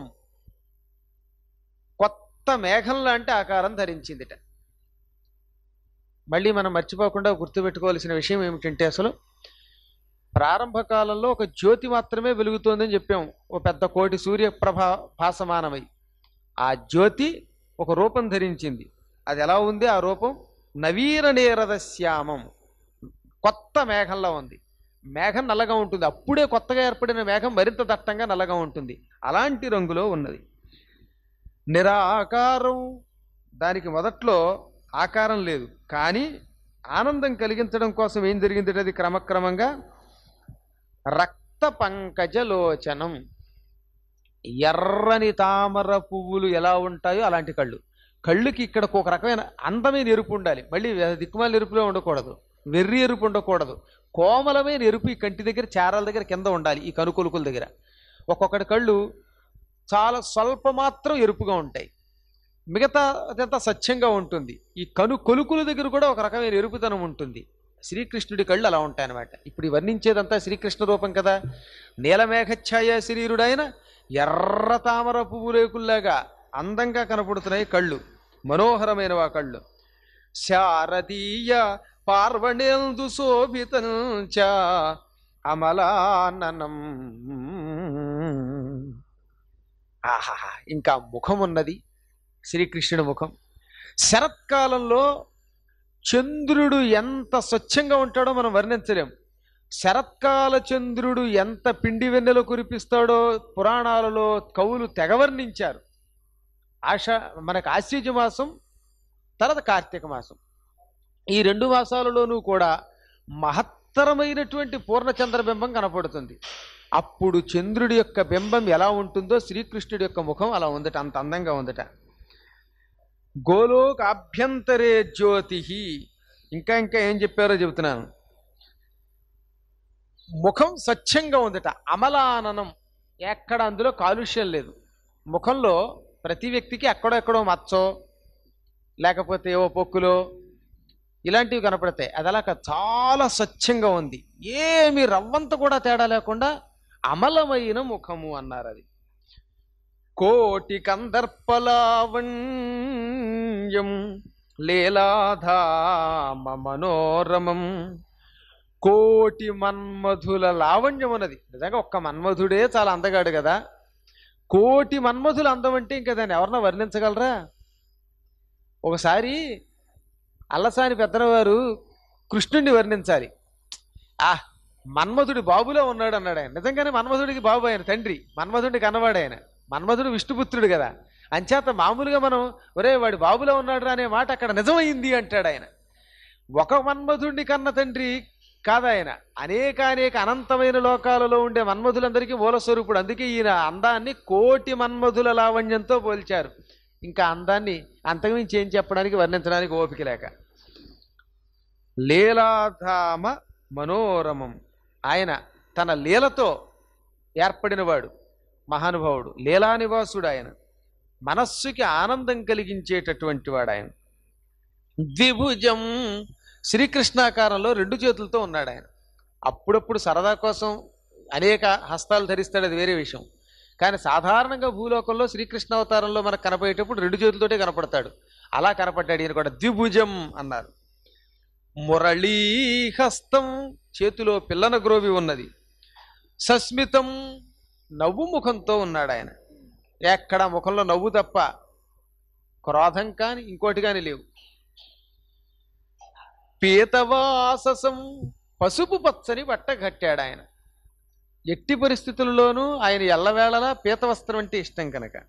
కొత్త మేఘం లాంటి ఆకారం ధరించిందిట మళ్ళీ మనం మర్చిపోకుండా గుర్తుపెట్టుకోవాల్సిన విషయం ఏమిటంటే అసలు ప్రారంభ కాలంలో ఒక జ్యోతి మాత్రమే వెలుగుతోందని చెప్పాం ఓ పెద్ద కోటి సూర్యప్రభ భాసమానమై ఆ జ్యోతి ఒక రూపం ధరించింది అది ఎలా ఉంది ఆ రూపం నవీన నేరద శ్యామం కొత్త మేఘంలో ఉంది మేఘం నల్లగా ఉంటుంది అప్పుడే కొత్తగా ఏర్పడిన మేఘం మరింత దట్టంగా నల్లగా ఉంటుంది అలాంటి రంగులో ఉన్నది నిరాకారం దానికి మొదట్లో ఆకారం లేదు కానీ ఆనందం కలిగించడం కోసం ఏం జరిగింది అది క్రమక్రమంగా రక్త పంకజలోచనం ఎర్రని తామర పువ్వులు ఎలా ఉంటాయో అలాంటి కళ్ళు కళ్ళుకి ఇక్కడ ఒక రకమైన అందమైన ఎరుపు ఉండాలి మళ్ళీ దిక్కుమాల ఎరుపులో ఉండకూడదు వెర్రి ఎరుపు ఉండకూడదు కోమలమైన ఎరుపు ఈ కంటి దగ్గర చారాల దగ్గర కింద ఉండాలి ఈ కనుకొలుకుల దగ్గర ఒక్కొక్కటి కళ్ళు చాలా స్వల్ప మాత్రం ఎరుపుగా ఉంటాయి మిగతా అదంతా స్వచ్ఛంగా ఉంటుంది ఈ కను కొలుకుల దగ్గర కూడా ఒక రకమైన ఎరుపుతనం ఉంటుంది శ్రీకృష్ణుడి కళ్ళు అలా ఉంటాయన్నమాట ఇప్పుడు ఈ వర్ణించేదంతా శ్రీకృష్ణ రూపం కదా నీలమేఘఛాయ శరీరుడైన ఎర్ర తామర పువ్వు రేకుల్లాగా అందంగా కనపడుతున్నాయి కళ్ళు మనోహరమైన ఆ కళ్ళు శారదీయ పార్వణేందు శోభితం చ అమలాననం ఆహా ఇంకా ముఖం ఉన్నది శ్రీకృష్ణుడి ముఖం శరత్కాలంలో చంద్రుడు ఎంత స్వచ్ఛంగా ఉంటాడో మనం వర్ణించలేం శరత్కాల చంద్రుడు ఎంత పిండి వెన్నెల కురిపిస్తాడో పురాణాలలో కవులు తెగవర్ణించారు ఆష మనకు ఆశ్వజ మాసం తర్వాత కార్తీక మాసం ఈ రెండు మాసాలలోనూ కూడా మహత్తరమైనటువంటి పూర్ణచంద్ర బింబం కనపడుతుంది అప్పుడు చంద్రుడి యొక్క బింబం ఎలా ఉంటుందో శ్రీకృష్ణుడి యొక్క ముఖం అలా ఉందట అంత అందంగా ఉందట గోలోక అభ్యంతరే జ్యోతి ఇంకా ఇంకా ఏం చెప్పారో చెబుతున్నాను ముఖం స్వచ్ఛంగా ఉందట అమలాననం ఎక్కడ అందులో కాలుష్యం లేదు ముఖంలో ప్రతి వ్యక్తికి ఎక్కడో ఎక్కడో మచ్చో లేకపోతే ఏవో పొక్కులో ఇలాంటివి కనపడతాయి అది అలా కాదు, చాలా స్వచ్ఛంగా ఉంది ఏమి రవ్వంత కూడా తేడా లేకుండా అమలమైన ముఖము అన్నారు అది కోటి కందర్పలావణ్యం లీలాధామ మనోరమం కోటి మన్మధుల లావణ్యం అన్నది నిజంగా ఒక్క మన్మధుడే చాలా అందగాడు కదా కోటి మన్మధుల అందం అంటే ఇంకా దాన్ని ఎవరన్నా వర్ణించగలరా ఒకసారి అల్లసాని పెద్దనవారు కృష్ణుడిని వర్ణించాలి ఆ మన్మధుడి బాబులో ఉన్నాడు అన్నాడు ఆయన నిజంగానే మన్మధుడికి బాబు ఆయన తండ్రి మన్మధుడికి కన్నవాడు ఆయన మన్మధుడు విష్ణుపుత్రుడు కదా అంచేత మామూలుగా మనం ఒరే వాడి బాబులో ఉన్నాడు అనే మాట అక్కడ నిజమైంది అంటాడు ఆయన ఒక మన్మధుడిని కన్న తండ్రి కాదాయన అనేక అనేక అనంతమైన లోకాలలో ఉండే మన్మధులందరికీ మూలస్వరూపుడు అందుకే ఈయన అందాన్ని కోటి మన్మధుల లావణ్యంతో పోల్చారు ఇంకా అందాన్ని అంతకుమించి ఏం చెప్పడానికి వర్ణించడానికి ఓపిక లేక లీలాధామ మనోరమం ఆయన తన లీలతో ఏర్పడినవాడు మహానుభావుడు లీలానివాసుడు ఆయన మనస్సుకి ఆనందం కలిగించేటటువంటి వాడు ఆయన ద్విభుజం శ్రీకృష్ణాకారంలో రెండు చేతులతో ఉన్నాడు ఆయన అప్పుడప్పుడు సరదా కోసం అనేక హస్తాలు ధరిస్తాడు అది వేరే విషయం కానీ సాధారణంగా భూలోకంలో శ్రీకృష్ణ అవతారంలో మనకు కనపడేటప్పుడు రెండు చేతులతోటే కనపడతాడు అలా కనపడ్డాడు ఈయన కూడా ద్విభుజం అన్నారు మురళీహస్తం చేతిలో పిల్లన గ్రోవి ఉన్నది సస్మితం నవ్వు ముఖంతో ఉన్నాడు ఆయన ఎక్కడ ముఖంలో నవ్వు తప్ప క్రోధం కాని ఇంకోటి కాని లేవు పీతవాససం పసుపు పచ్చని బట్ట కట్టాడు ఆయన ఎట్టి పరిస్థితుల్లోనూ ఆయన ఎల్లవేళలా పీత వస్త్రం అంటే ఇష్టం కనుక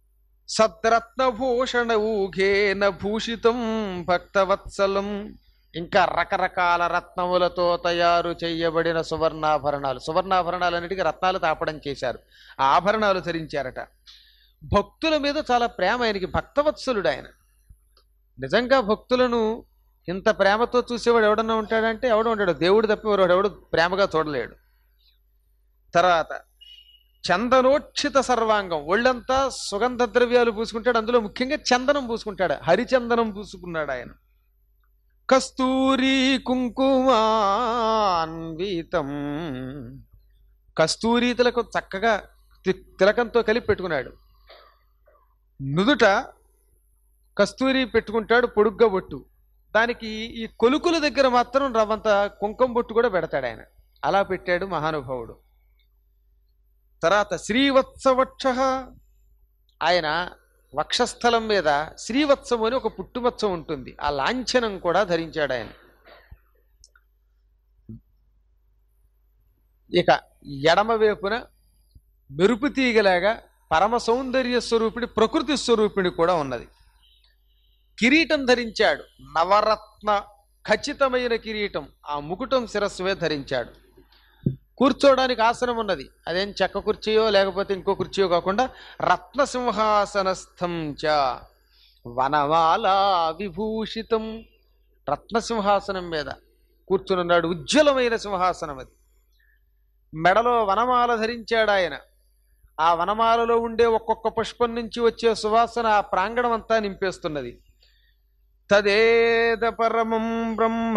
సద్రత్నభూషణ ఊఘేన భూషితం భక్తవత్సలం ఇంకా రకరకాల రత్నములతో తయారు చేయబడిన సువర్ణాభరణాలు సువర్ణాభరణాలు అన్నిటికీ రత్నాలు తాపడం చేశారు ఆ ఆభరణాలు ధరించారట భక్తుల మీద చాలా ప్రేమ ఆయనకి భక్తవత్సలుడు ఆయన నిజంగా భక్తులను ఇంత ప్రేమతో చూసేవాడు ఎవడన్నా ఉంటాడంటే ఎవడు ఉంటాడు దేవుడు తప్పి వాడు ఎవడు ప్రేమగా చూడలేడు తర్వాత చందనోక్షిత సర్వాంగం ఒళ్ళంతా సుగంధ ద్రవ్యాలు పూసుకుంటాడు అందులో ముఖ్యంగా చందనం పూసుకుంటాడు హరిచందనం పూసుకున్నాడు ఆయన కస్తూరి కుంకుమాన్వితం కస్తూరి తిలకం చక్కగా తి- తిలకంతో కలిపి పెట్టుకున్నాడు నుదుట కస్తూరి పెట్టుకుంటాడు పొడుగ్గా బొట్టు దానికి ఈ కొలుకుల దగ్గర మాత్రం రవ్వంత కుంకుమ బొట్టు కూడా పెడతాడు ఆయన అలా పెట్టాడు మహానుభావుడు తర్వాత శ్రీవత్సవక్ష ఆయన వక్షస్థలం మీద శ్రీవత్సం అని ఒక పుట్టుమచ్చం ఉంటుంది ఆ లాంఛనం కూడా ధరించాడు ఆయన ఇక ఎడమ వైపున మెరుపు తీగలాగా పరమ సౌందర్య స్వరూపిణి ప్రకృతి స్వరూపిణి కూడా ఉన్నది కిరీటం ధరించాడు నవరత్న ఖచ్చితమైన కిరీటం ఆ ముకుటం శిరస్సు మీద ధరించాడు కూర్చోవడానికి ఆసనం ఉన్నది అదేం చెక్క కుర్చీయో లేకపోతే ఇంకో కుర్చీయో కాకుండా రత్న సింహాసనస్థం చ వనమాల విభూషితం రత్న సింహాసనం మీద కూర్చునున్నాడు ఉజ్వలమైన సింహాసనం అది మెడలో వనమాల ధరించాడు ఆయన ఆ వనమాలలో ఉండే ఒక్కొక్క పుష్పం నుంచి వచ్చే సువాసన ఆ ప్రాంగణం అంతా నింపేస్తున్నది తదేద పరమం బ్రహ్మ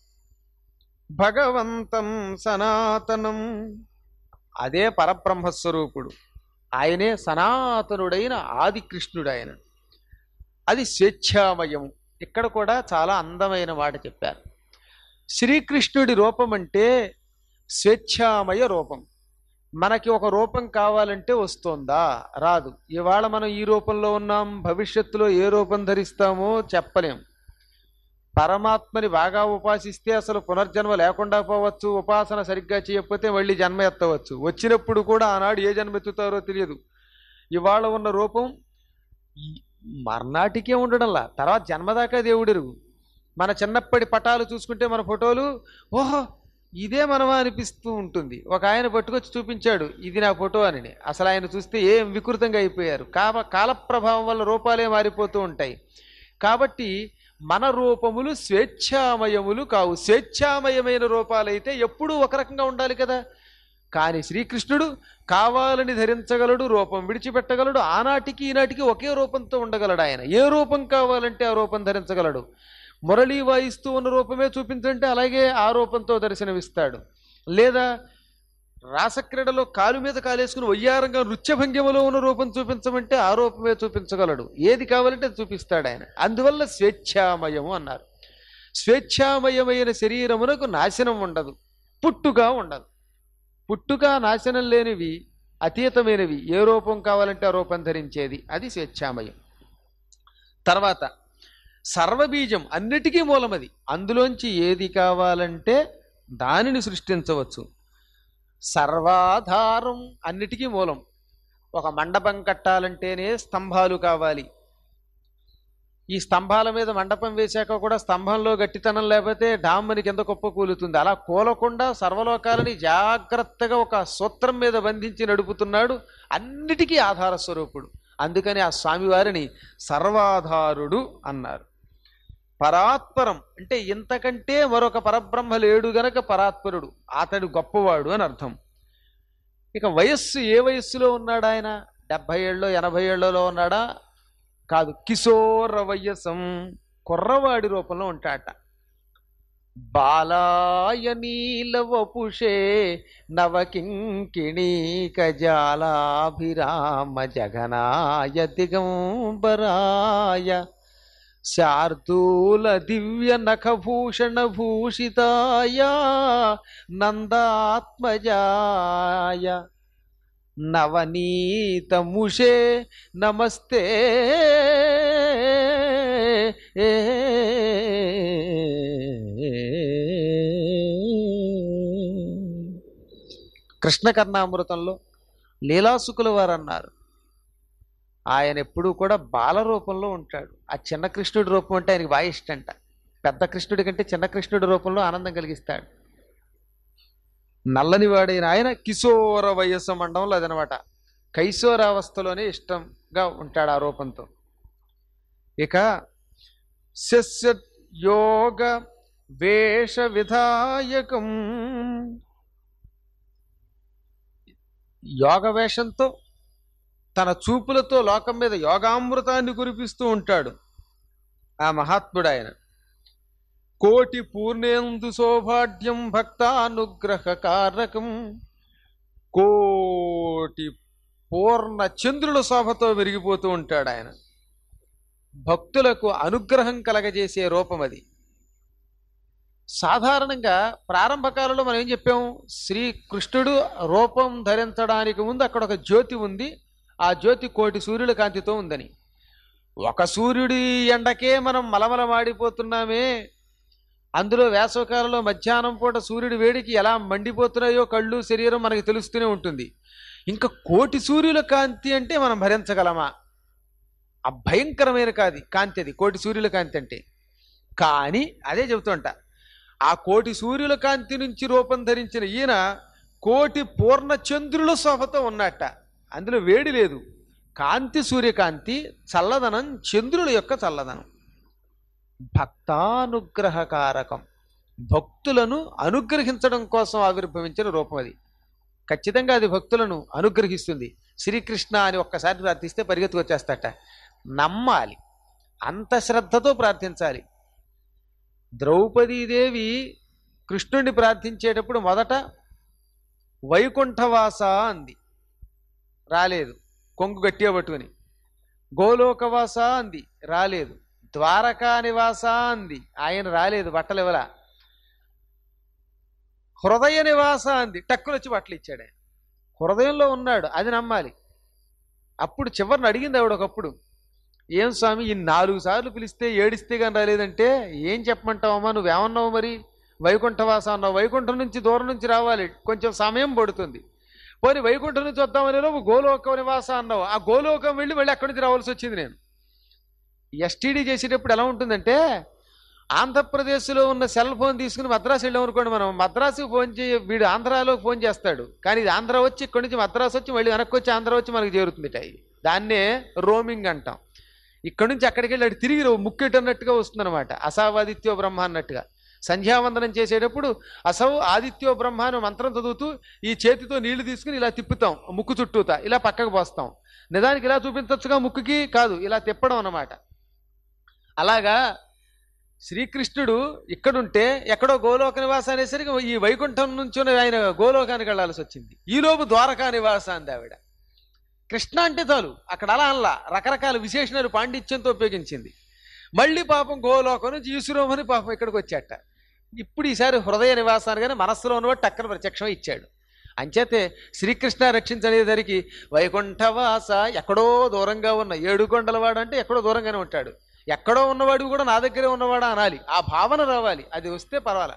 భగవంతం సనాతనం అదే పరబ్రహ్మస్వరూపుడు ఆయనే సనాతనుడైన ఆది కృష్ణుడు ఆయన అది స్వేచ్ఛామయం ఇక్కడ కూడా చాలా అందమైన మాట చెప్పారు శ్రీకృష్ణుడి రూపం అంటే స్వేచ్ఛామయ రూపం మనకి ఒక రూపం కావాలంటే వస్తోందా రాదు ఇవాళ మనం ఈ రూపంలో ఉన్నాం భవిష్యత్తులో ఏ రూపం ధరిస్తామో చెప్పలేం పరమాత్మని బాగా ఉపాసిస్తే అసలు పునర్జన్మ లేకుండా పోవచ్చు ఉపాసన సరిగ్గా చేయకపోతే మళ్ళీ జన్మ ఎత్తవచ్చు వచ్చినప్పుడు కూడా ఆనాడు ఏ జన్మ ఎత్తుతారో తెలియదు ఇవాళ ఉన్న రూపం ఈ- మర్నాటికే ఉండడంలా తర్వాత జన్మదాకా దేవుడెరుగు మన చిన్నప్పటి పటాలు చూసుకుంటే మన ఫోటోలు ఓహో ఇదే మనమా అనిపిస్తూ ఉంటుంది ఒక ఆయన పట్టుకొచ్చి చూపించాడు ఇది నా ఫోటో అని అసలు ఆయన చూస్తే ఏం వికృతంగా అయిపోయారు కావ కాలప్రభావం వల్ల రూపాలే మారిపోతూ ఉంటాయి కాబట్టి మన రూపములు స్వేచ్ఛామయములు కావు స్వేచ్ఛామయమైన రూపాలైతే ఎప్పుడూ ఒక రకంగా ఉండాలి కదా కానీ శ్రీకృష్ణుడు కావాలని ధరించగలడు రూపం విడిచిపెట్టగలడు ఆనాటికి ఈనాటికి ఒకే రూపంతో ఉండగలడు ఆయన ఏ రూపం కావాలంటే ఆ రూపం ధరించగలడు మురళీ వాయిస్తూ ఉన్న రూపమే చూపించంటే అలాగే ఆ రూపంతో దర్శనమిస్తాడు లేదా రాసక్రీడలో కాలు మీద కాలేసుకుని వయ్యారంగా నృత్యభంగిమలో ఉన్న రూపం చూపించమంటే ఆ రూపమే చూపించగలడు ఏది కావాలంటే అది చూపిస్తాడు ఆయన అందువల్ల స్వేచ్ఛామయము అన్నారు స్వేచ్ఛామయమైన శరీరమునకు నాశనం ఉండదు పుట్టుగా ఉండదు పుట్టుక నాశనం లేనివి అతీతమైనవి ఏ రూపం కావాలంటే ఆ రూపం ధరించేది అది స్వేచ్ఛామయం తర్వాత సర్వబీజం అన్నిటికీ మూలమది అందులోంచి ఏది కావాలంటే దానిని సృష్టించవచ్చు సర్వాధారం అన్నిటికీ మూలం ఒక మండపం కట్టాలంటేనే స్తంభాలు కావాలి ఈ స్తంభాల మీద మండపం వేశాక కూడా స్తంభంలో గట్టితనం లేకపోతే డామ్మని కింద కుప్ప కూలుతుంది అలా కూలకుండా సర్వలోకాలని జాగ్రత్తగా ఒక సూత్రం మీద బంధించి నడుపుతున్నాడు అన్నిటికీ ఆధార స్వరూపుడు అందుకని ఆ స్వామివారిని సర్వాధారుడు అన్నారు పరాత్పరం అంటే ఇంతకంటే మరొక పరబ్రహ్మ లేడు గనక పరాత్పరుడు అతడు గొప్పవాడు అని అర్థం ఇక వయస్సు ఏ వయస్సులో ఉన్నాడు ఆయన డెబ్భై ఏళ్ళలో ఎనభై ఏళ్ళలో ఉన్నాడా కాదు కిశోర వయసం కుర్రవాడి రూపంలో ఉంటాడట బాలాయ నీల వపుషే నవకింకిణీ కజాలాభిరామ జగనాయ దిగంబరాయ శార్దూల దివ్య నఖభూషణ భూషితాయ నందాత్మజాయ నవనీతముషే నమస్తే కృష్ణకర్ణామృతంలో లీలాసుకుల వారు అన్నారు ఆయన ఎప్పుడూ కూడా బాల రూపంలో ఉంటాడు ఆ చిన్న కృష్ణుడి రూపం అంటే ఆయనకి బాగా ఇష్టంట పెద్ద కృష్ణుడి కంటే చిన్న కృష్ణుడి రూపంలో ఆనందం కలిగిస్తాడు నల్లని వాడైన ఆయన కిశోర వయస్సు మండలంలో అదనమాట కైశోరావస్థలోనే ఇష్టంగా ఉంటాడు ఆ రూపంతో ఇక శస్య యోగ వేష విధాయకం యోగ వేషంతో తన చూపులతో లోకం మీద యోగామృతాన్ని కురిపిస్తూ ఉంటాడు ఆ మహాత్ముడు ఆయన కోటి పూర్ణేందు సౌభాగ్యం భక్తానుగ్రహ కారకం కోటి పూర్ణ చంద్రుల శోభతో విరిగిపోతూ ఉంటాడు ఆయన భక్తులకు అనుగ్రహం కలగజేసే రూపం అది సాధారణంగా ప్రారంభ కాలంలో మనం ఏం చెప్పాం శ్రీకృష్ణుడు రూపం ధరించడానికి ముందు అక్కడ ఒక జ్యోతి ఉంది ఆ జ్యోతి కోటి సూర్యుల కాంతితో ఉందని ఒక సూర్యుడి ఎండకే మనం మలమలమాడిపోతున్నామే అందులో వేసవకాలంలో మధ్యాహ్నం పూట సూర్యుడి వేడికి ఎలా మండిపోతున్నాయో కళ్ళు శరీరం మనకి తెలుస్తూనే ఉంటుంది ఇంకా కోటి సూర్యుల కాంతి అంటే మనం భరించగలమా ఆ భయంకరమైన కాది కాంతి అది కోటి సూర్యుల కాంతి అంటే కానీ అదే చెబుతుంట ఆ కోటి సూర్యుల కాంతి నుంచి రూపం ధరించిన ఈయన కోటి పూర్ణ చంద్రుల శోభతో ఉన్నట్ట అందులో వేడి లేదు కాంతి సూర్యకాంతి చల్లదనం చంద్రుల యొక్క చల్లదనం భక్తానుగ్రహకారకం భక్తులను అనుగ్రహించడం కోసం ఆవిర్భవించిన రూపం అది ఖచ్చితంగా అది భక్తులను అనుగ్రహిస్తుంది శ్రీకృష్ణ అని ఒక్కసారి ప్రార్థిస్తే పరిగెత్తుకు వచ్చేస్తట నమ్మాలి అంత శ్రద్ధతో ప్రార్థించాలి ద్రౌపదీదేవి కృష్ణుడిని ప్రార్థించేటప్పుడు మొదట వైకుంఠవాస అంది రాలేదు కొంగు గట్టిగా పట్టుకుని గోలోకవాస అంది రాలేదు ద్వారకా నివాస అంది ఆయన రాలేదు బట్టలు ఇవ్వలా హృదయ నివాస అంది టక్కున వచ్చి బట్టలు ఇచ్చాడు ఆయన హృదయంలో ఉన్నాడు అది నమ్మాలి అప్పుడు చివరిని అడిగింది ఆవిడ ఒకప్పుడు ఏం స్వామి ఈ నాలుగు సార్లు పిలిస్తే ఏడిస్తే కానీ రాలేదంటే ఏం చెప్పమంటావమ్మా నువ్వేమన్నావు మరి వైకుంఠవాస అన్నావు వైకుంఠం నుంచి దూరం నుంచి రావాలి కొంచెం సమయం పడుతుంది పోనీ వైకుంఠం నుంచి వద్దామనే లోపు గోలోక నివాస అన్నావు ఆ గోలోకం వెళ్ళి మళ్ళీ అక్కడి నుంచి రావాల్సి వచ్చింది నేను ఎస్టీడీ చేసేటప్పుడు ఎలా ఉంటుందంటే ఆంధ్రప్రదేశ్లో ఉన్న సెల్ ఫోన్ తీసుకుని మద్రాసు వెళ్ళాం అనుకోండి మనం మద్రాసుకి ఫోన్ చేయ వీడు ఆంధ్రాలో ఫోన్ చేస్తాడు కానీ ఇది ఆంధ్ర వచ్చి ఇక్కడి నుంచి మద్రాసు వచ్చి మళ్ళీ వెనక్కి వచ్చి ఆంధ్ర వచ్చి మనకు చేరుతుందిట ఇది దాన్నే రోమింగ్ అంటాం ఇక్కడి నుంచి అక్కడికి వెళ్ళి అటు తిరిగి ముక్కెటన్నట్టుగా వస్తుందన్నమాట అసావాదిత్యో బ్రహ్మ అన్నట్టుగా సంధ్యావందనం చేసేటప్పుడు అసౌ ఆదిత్యో బ్రహ్మ అని మంత్రం చదువుతూ ఈ చేతితో నీళ్లు తీసుకుని ఇలా తిప్పుతాం ముక్కు చుట్టూతా ఇలా పక్కకు పోస్తాం నిజానికి ఇలా చూపించవచ్చుగా ముక్కుకి కాదు ఇలా తిప్పడం అన్నమాట అలాగా శ్రీకృష్ణుడు ఇక్కడుంటే ఎక్కడో గోలోక నివాస అనేసరికి ఈ వైకుంఠం నుంచి ఆయన గోలోకానికి వెళ్ళాల్సి వచ్చింది ఈలోపు ద్వారకా నివాస అంది ఆవిడ కృష్ణ అంటే చాలు అక్కడ అలా అనలా రకరకాల విశేషణాలు పాండిత్యంతో ఉపయోగించింది మళ్ళీ పాపం గోలోకం నుంచి ఈశ్వరోమని పాపం ఇక్కడికి వచ్చాట ఇప్పుడు ఈసారి హృదయ నివాసానిగానే మనస్సులో ఉన్నవాడు టక్కన ప్రత్యక్షం ఇచ్చాడు అంచేతే శ్రీకృష్ణ రక్షించనేసరికి వైకుంఠవాస ఎక్కడో దూరంగా ఉన్న ఏడు కొండలవాడు అంటే ఎక్కడో దూరంగానే ఉంటాడు ఎక్కడో ఉన్నవాడు కూడా నా దగ్గరే ఉన్నవాడా అనాలి ఆ భావన రావాలి అది వస్తే పర్వాలా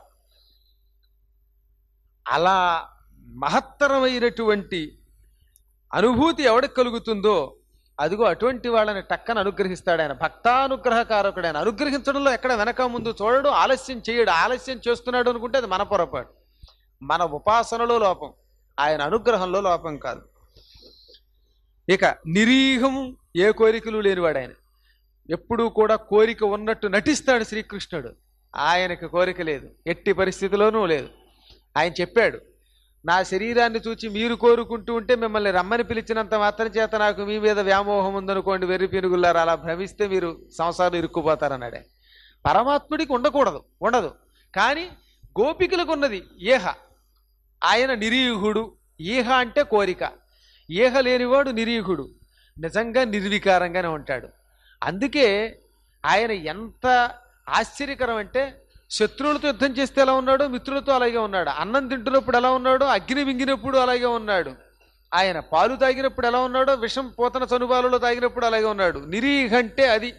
అలా మహత్తరమైనటువంటి అనుభూతి ఎవడికి కలుగుతుందో అదిగో అటువంటి వాళ్ళని టక్కన అనుగ్రహిస్తాడు ఆయన భక్తానుగ్రహకారకుడు ఆయన అనుగ్రహించడంలో ఎక్కడ వెనక ముందు చూడడు ఆలస్యం చేయడు ఆలస్యం చేస్తున్నాడు అనుకుంటే అది మన పొరపాటు మన ఉపాసనలో లోపం ఆయన అనుగ్రహంలో లోపం కాదు ఇక నిరీహం ఏ కోరికలు లేనివాడు ఆయన ఎప్పుడూ కూడా కోరిక ఉన్నట్టు నటిస్తాడు శ్రీకృష్ణుడు ఆయనకి కోరిక లేదు ఎట్టి పరిస్థితిలోనూ లేదు ఆయన చెప్పాడు నా శరీరాన్ని చూచి మీరు కోరుకుంటూ ఉంటే మిమ్మల్ని రమ్మని పిలిచినంత మాత్రం చేత నాకు మీ మీద వ్యామోహం ఉందనుకోండి వెర్రి పినుగులారు అలా భ్రమిస్తే మీరు సంసారం ఇరుక్కుపోతారన్నాడే పరమాత్ముడికి ఉండకూడదు ఉండదు కానీ గోపికలకు ఉన్నది ఏహ ఆయన నిరీహుడు ఈహ అంటే కోరిక ఈహ లేనివాడు నిరీహుడు నిజంగా నిర్వికారంగానే ఉంటాడు అందుకే ఆయన ఎంత ఆశ్చర్యకరం అంటే శత్రువులతో యుద్ధం చేస్తే ఎలా ఉన్నాడు మిత్రులతో అలాగే ఉన్నాడు అన్నం తింటున్నప్పుడు ఎలా ఉన్నాడు అగ్ని మింగినప్పుడు అలాగే ఉన్నాడు ఆయన పాలు తాగినప్పుడు ఎలా ఉన్నాడో విషం పోతన చనుబాలలో తాగినప్పుడు అలాగే ఉన్నాడు నిరీహంటే అది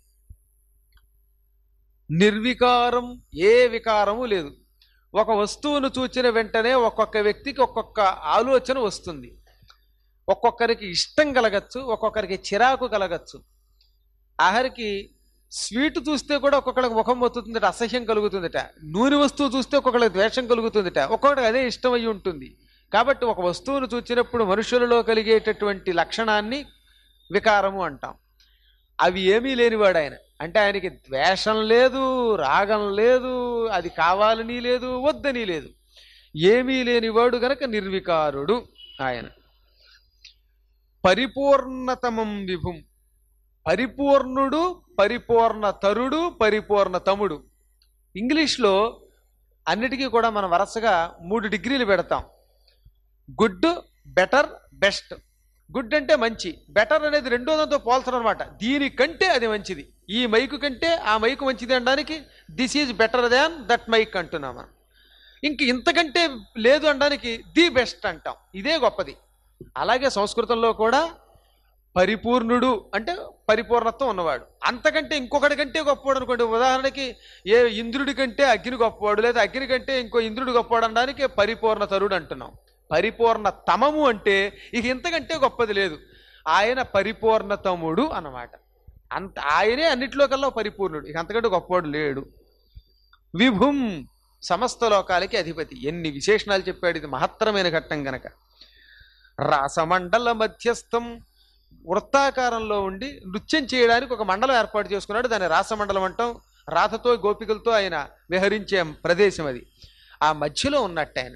నిర్వికారం ఏ వికారము లేదు ఒక వస్తువును చూచిన వెంటనే ఒక్కొక్క వ్యక్తికి ఒక్కొక్క ఆలోచన వస్తుంది ఒక్కొక్కరికి ఇష్టం కలగచ్చు ఒక్కొక్కరికి చిరాకు కలగచ్చు ఆఖరికి స్వీట్ చూస్తే కూడా ఒక్కొక్కడికి ముఖం మొత్తుతుందట అసహ్యం కలుగుతుందట నూనె వస్తువు చూస్తే ఒక్కొక్కడికి ద్వేషం కలుగుతుందట ఒక్కొక్కడికి అదే ఇష్టం అయి ఉంటుంది కాబట్టి ఒక వస్తువును చూసినప్పుడు మనుషులలో కలిగేటటువంటి లక్షణాన్ని వికారము అంటాం అవి ఏమీ లేనివాడు ఆయన అంటే ఆయనకి ద్వేషం లేదు రాగం లేదు అది కావాలని లేదు వద్దని లేదు ఏమీ లేనివాడు గనక నిర్వికారుడు ఆయన పరిపూర్ణతమం విభుం పరిపూర్ణుడు పరిపూర్ణ తరుడు పరిపూర్ణ తముడు ఇంగ్లీష్లో అన్నిటికీ కూడా మనం వరుసగా మూడు డిగ్రీలు పెడతాం గుడ్ బెటర్ బెస్ట్ గుడ్ అంటే మంచి బెటర్ అనేది రెండో దాంతో పోల్చడం అనమాట దీనికంటే అది మంచిది ఈ మైకు కంటే ఆ మైకు మంచిది అనడానికి this is better than that mic అంటున్నాం మనం ఇంక ఇంతకంటే లేదు అనడానికి ది బెస్ట్ అంటాం ఇదే గొప్పది అలాగే సంస్కృతంలో కూడా పరిపూర్ణుడు అంటే పరిపూర్ణత్వం ఉన్నవాడు అంతకంటే ఇంకొకటి కంటే గొప్పవాడు అనుకోండి ఉదాహరణకి ఏ ఇంద్రుడి కంటే అగ్ని గొప్పవాడు లేదా అగ్ని కంటే ఇంకో ఇంద్రుడు గొప్పవాడు అనడానికి పరిపూర్ణ తరుడు అంటున్నాం పరిపూర్ణ తమము అంటే ఇక ఇంతకంటే గొప్పది లేదు ఆయన పరిపూర్ణతముడు అన్నమాట అంత ఆయనే అన్నిట్లో కల్లా పరిపూర్ణుడు ఇక అంతకంటే గొప్పవాడు లేడు విభుం సమస్త లోకాలకి అధిపతి ఎన్ని విశేషణాలు చెప్పాడు ఇది మహత్తరమైన ఘట్టం గనక రాసమండల మధ్యస్థం వృత్తాకారంలో ఉండి నృత్యం చేయడానికి ఒక మండలం ఏర్పాటు చేసుకున్నాడు దాన్ని రాసమండలం అంటాం రాధతో గోపికలతో ఆయన విహరించే ప్రదేశం అది ఆ మధ్యలో ఉన్నట్టు ఆయన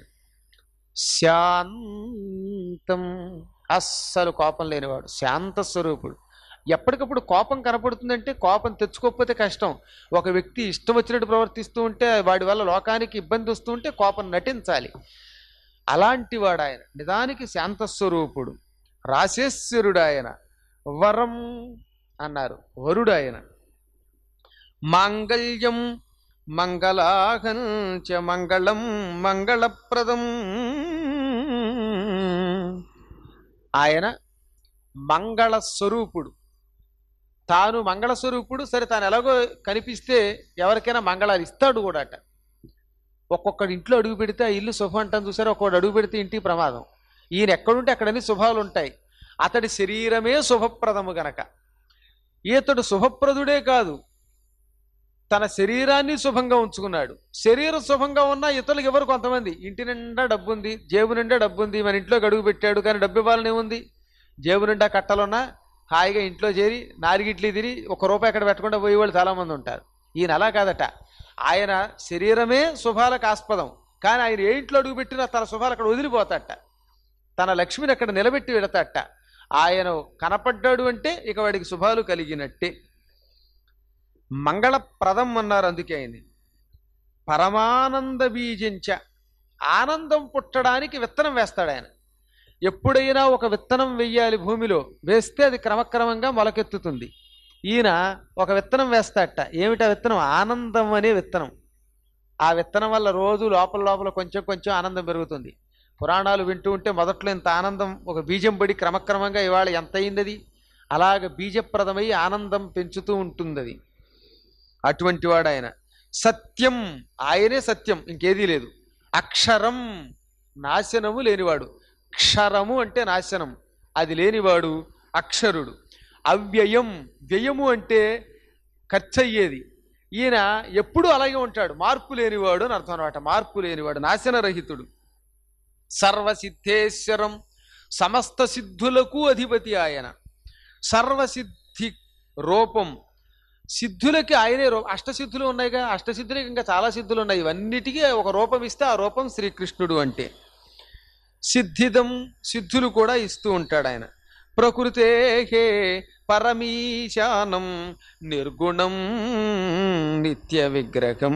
శాంతం అస్సలు కోపం లేనివాడు శాంత స్వరూపుడు ఎప్పటికప్పుడు కోపం కనపడుతుందంటే కోపం తెచ్చుకోకపోతే కష్టం ఒక వ్యక్తి ఇష్టం వచ్చినట్టు ప్రవర్తిస్తూ ఉంటే వాడి వల్ల లోకానికి ఇబ్బంది వస్తూ ఉంటే కోపం నటించాలి అలాంటి వాడు ఆయన నిదానికి శాంతస్వరూపుడు రాశేశ్వరుడు ఆయన వరం అన్నారు వరుడు ఆయన మాంగళ్యం మంగళాహం చ మంగళం మంగళప్రదం ఆయన మంగళ స్వరూపుడు తాను మంగళ స్వరూపుడు సరే తాను ఎలాగో కనిపిస్తే ఎవరికైనా మంగళాలు ఇస్తాడు కూడా అట ఒక్కొక్కడి ఇంట్లో అడుగు పెడితే ఆ ఇల్లు శుభం అంటాం చూసారు ఒక్కొక్కడు అడుగు పెడితే ఇంటికి ప్రమాదం ఈయన ఎక్కడుంటే అక్కడన్ని శుభాలు ఉంటాయి అతడి శరీరమే శుభప్రదము గనక ఈతడు శుభప్రదుడే కాదు తన శరీరాన్ని శుభంగా ఉంచుకున్నాడు శరీరం శుభంగా ఉన్నా ఇతరులకు ఎవరు కొంతమంది ఇంటి నిండా డబ్బు ఉంది జేబు నిండా డబ్బు ఉంది మన ఇంట్లోకి అడుగు పెట్టాడు కానీ డబ్బు ఇవ్వాలని ఉంది జేబు నిండా కట్టలున్నా హాయిగా ఇంట్లో చేరి నారిగిట్లు తిని ఒక రూపాయి ఎక్కడ పెట్టకుండా పోయే వాళ్ళు చాలామంది ఉంటారు ఈయన అలా కాదట ఆయన శరీరమే శుభాలకు ఆస్పదం కానీ ఆయన ఏ ఇంట్లో అడుగు పెట్టినా తన శుభాలు అక్కడ వదిలిపోతాట తన లక్ష్మిని అక్కడ నిలబెట్టి పెడతాట ఆయన కనపడ్డాడు అంటే ఇక వాడికి శుభాలు కలిగినట్టే మంగళప్రదం అన్నారు అందుకే ఆయన్ని పరమానంద బీజించ ఆనందం పుట్టడానికి విత్తనం వేస్తాడు ఆయన ఎప్పుడైనా ఒక విత్తనం వెయ్యాలి భూమిలో వేస్తే అది క్రమక్రమంగా మొలకెత్తుతుంది ఈయన ఒక విత్తనం వేస్తాడట ఏమిటా విత్తనం ఆనందం అనే విత్తనం ఆ విత్తనం వల్ల రోజు లోపల లోపల కొంచెం కొంచెం ఆనందం పెరుగుతుంది పురాణాలు వింటూ ఉంటే మొదట్లో ఇంత ఆనందం ఒక బీజం పడి క్రమక్రమంగా ఇవాళ ఎంత అయింది అది అలాగ బీజప్రదమై ఆనందం పెంచుతూ ఉంటుంది అది అటువంటి వాడు ఆయన సత్యం ఆయనే సత్యం ఇంకేదీ లేదు అక్షరం నాశనము లేనివాడు క్షరము అంటే నాశనం అది లేనివాడు అక్షరుడు అవ్యయం వ్యయము అంటే ఖర్చు అయ్యేది ఈయన ఎప్పుడూ అలాగే ఉంటాడు మార్పు లేనివాడు అని అర్థం అనమాట మార్పు లేనివాడు నాశనరహితుడు సర్వసిద్ధేశ్వరం సమస్త సిద్ధులకు అధిపతి ఆయన సర్వసిద్ధి రూపం సిద్ధులకి ఆయనే రూపం అష్టసిద్ధులు ఉన్నాయిగా అష్టసిద్ధులకి ఇంకా చాలా సిద్ధులు ఉన్నాయి ఇవన్నిటికీ ఒక రూపం ఇస్తే ఆ రూపం శ్రీకృష్ణుడు అంటే సిద్ధిదం సిద్ధులు కూడా ఇస్తూ ఉంటాడు ఆయన ప్రకృతే పరమీశానం నిర్గుణం నిత్య విగ్రహం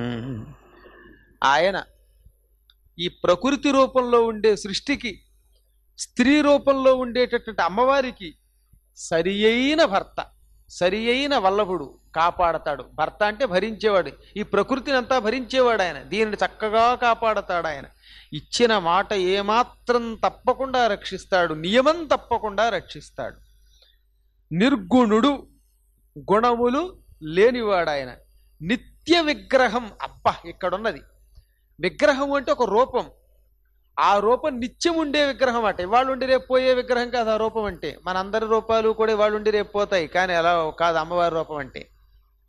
ఆయన ఈ ప్రకృతి రూపంలో ఉండే సృష్టికి స్త్రీ రూపంలో ఉండేటటువంటి అమ్మవారికి సరి అయిన భర్త సరి అయిన వల్లభుడు కాపాడతాడు భర్త అంటే భరించేవాడు ఈ ప్రకృతిని అంతా భరించేవాడు ఆయన దీనిని చక్కగా కాపాడతాడు ఆయన ఇచ్చిన మాట ఏమాత్రం తప్పకుండా రక్షిస్తాడు నియమం తప్పకుండా రక్షిస్తాడు నిర్గుణుడు గుణములు లేనివాడు ఆయన నిత్య విగ్రహం అబ్బా ఇక్కడున్నది విగ్రహం అంటే ఒక రూపం ఆ రూపం నిత్యం ఉండే విగ్రహం అట ఇవాళ ఉండి రేపు పోయే విగ్రహం కాదు ఆ రూపం అంటే మన అందరి రూపాలు కూడా ఇవాళ ఉండి రేపు పోతాయి కానీ అలా కాదు అమ్మవారి రూపం అంటే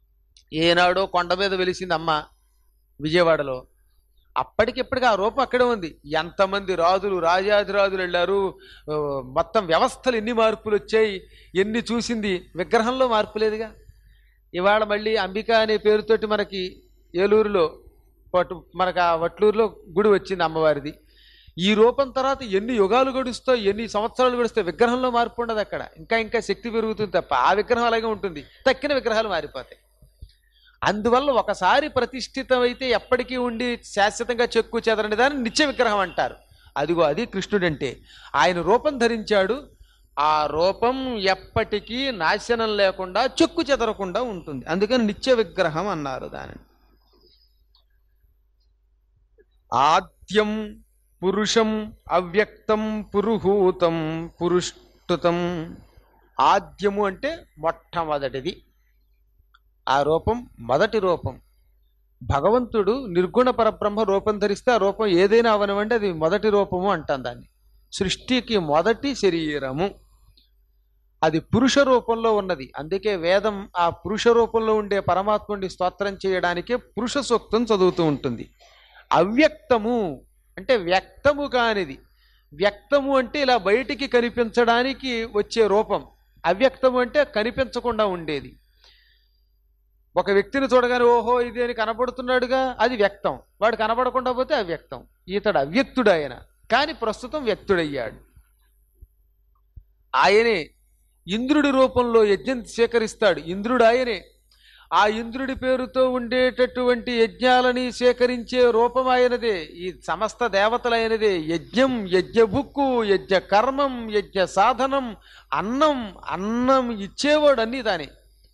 ఏనాడో కొండ మీద వెలిసింది అమ్మ విజయవాడలో అప్పటికిప్పటికి ఆ రూపం అక్కడే ఉంది ఎంతమంది రాజులు రాజాదిరాజులు వెళ్ళారు ఆ, మొత్తం వ్యవస్థలు ఎన్ని మార్పులు వచ్చాయి ఎన్ని చూసింది విగ్రహంలో మార్పు లేదుగా ఇవాళ మళ్ళీ అంబిక అనే పేరుతోటి మనకి ఏలూరులో పట్టు మనకు ఆ వట్లూరులో గుడి వచ్చింది అమ్మవారిది ఈ రూపం తర్వాత ఎన్ని యుగాలు గడుస్తాయి ఎన్ని సంవత్సరాలు గడుస్తాయి విగ్రహంలో మార్పు ఉండదు అక్కడ ఇంకా ఇంకా శక్తి పెరుగుతుంది తప్ప ఆ విగ్రహం అలాగే ఉంటుంది తక్కిన విగ్రహాలు మారిపోతాయి అందువల్ల ఒకసారి ప్రతిష్ఠితమైతే ఎప్పటికీ ఉండి శాశ్వతంగా చెక్కు చెదరని దాన్ని నిత్య విగ్రహం అంటారు అదిగో అది కృష్ణుడంటే ఆయన రూపం ధరించాడు ఆ రూపం ఎప్పటికీ నాశనం లేకుండా చెక్కు చెదరకుండా ఉంటుంది అందుకని నిత్య విగ్రహం అన్నారు దానిని ఆద్యం పురుషం అవ్యక్తం పురుహూతం పురుష్టుతం ఆద్యము అంటే మొట్టమొదటిది ఆ రూపం మొదటి రూపం భగవంతుడు నిర్గుణ పరబ్రహ్మ రూపం ధరిస్తే ఆ రూపం ఏదైనా అవనివ్వండి అది మొదటి రూపము అంటాం దాన్ని సృష్టికి మొదటి శరీరము అది పురుష రూపంలో ఉన్నది అందుకే వేదం ఆ పురుష రూపంలో ఉండే పరమాత్ముడిని స్తోత్రం చేయడానికే పురుష సూక్తం చదువుతూ ఉంటుంది అవ్యక్తము అంటే వ్యక్తము కానిది వ్యక్తము అంటే ఇలా బయటికి కనిపించడానికి వచ్చే రూపం అవ్యక్తము అంటే కనిపించకుండా ఉండేది ఒక వ్యక్తిని చూడగానే ఓహో ఇది అని కనబడుతున్నాడుగా అది వ్యక్తం వాడు కనబడకుండా పోతే అవ్యక్తం ఇతడు అవ్యక్తుడు ఆయన కానీ ప్రస్తుతం వ్యక్తుడయ్యాడు ఆయనే ఇంద్రుడి రూపంలో యజ్ఞం స్వీకరిస్తాడు ఇంద్రుడు ఆయనే ఆ ఇంద్రుడి పేరుతో ఉండేటటువంటి యజ్ఞాలని సేకరించే రూపం ఆయనదే ఈ సమస్త దేవతలైనదే యజ్ఞం యజ్ఞభుక్కు యజ్ఞ కర్మం యజ్ఞ సాధనం అన్నం అన్నం ఇచ్చేవాడు అన్నీ దానే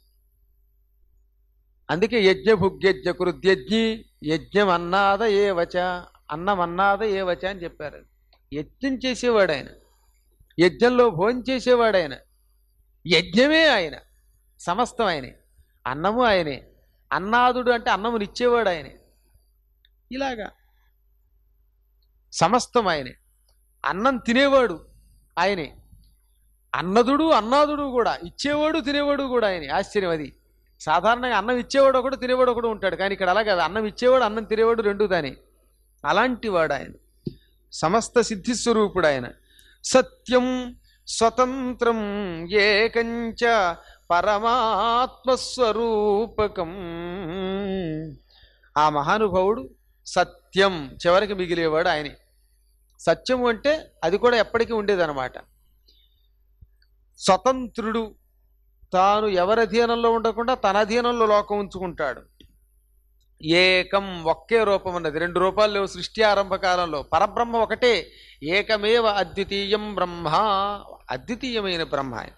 అందుకే యజ్ఞభుగ్యజ్ఞ కృద్యజ్ఞి యజ్ఞం అన్నాద ఏ వచ అన్నం అన్నాద ఏ వచ అని చెప్పారు యజ్ఞం చేసేవాడు ఆయన యజ్ఞంలో భోజనం చేసేవాడు ఆయన యజ్ఞమే ఆయన సమస్తం ఆయనే అన్నము ఆయనే అన్నాదుడు అంటే అన్నమునిచ్చేవాడు ఆయనే ఇలాగా సమస్తం ఆయనే అన్నం తినేవాడు ఆయనే అన్నదుడు అన్నాదుడు కూడా ఇచ్చేవాడు తినేవాడు కూడా ఆయనే ఆశ్చర్యం అది సాధారణంగా అన్నం ఇచ్చేవాడు ఒకడు తినేవాడు ఒకడు ఉంటాడు కానీ ఇక్కడ అలా కాదు అన్నం ఇచ్చేవాడు అన్నం తినేవాడు రెండు దాని అలాంటి వాడు ఆయన సమస్త సిద్ధి స్వరూపుడు ఆయన సత్యం స్వతంత్రం ఏకంచ పరమాత్మస్వరూపకం ఆ మహానుభావుడు సత్యం చివరికి మిగిలేవాడు ఆయనే సత్యము అంటే అది కూడా ఎప్పటికీ ఉండేదన్నమాట స్వతంత్రుడు తాను ఎవరి అధీనంలో ఉండకుండా తన అధీనంలో లోకం ఉంచుకుంటాడు ఏకం ఒకే రూపం ఉన్నది రెండు రూపాలు లేవు సృష్టి ఆరంభ కాలంలో పరబ్రహ్మ ఒకటే ఏకమేవ అద్వితీయం బ్రహ్మ అద్వితీయమైన బ్రహ్మ ఆయన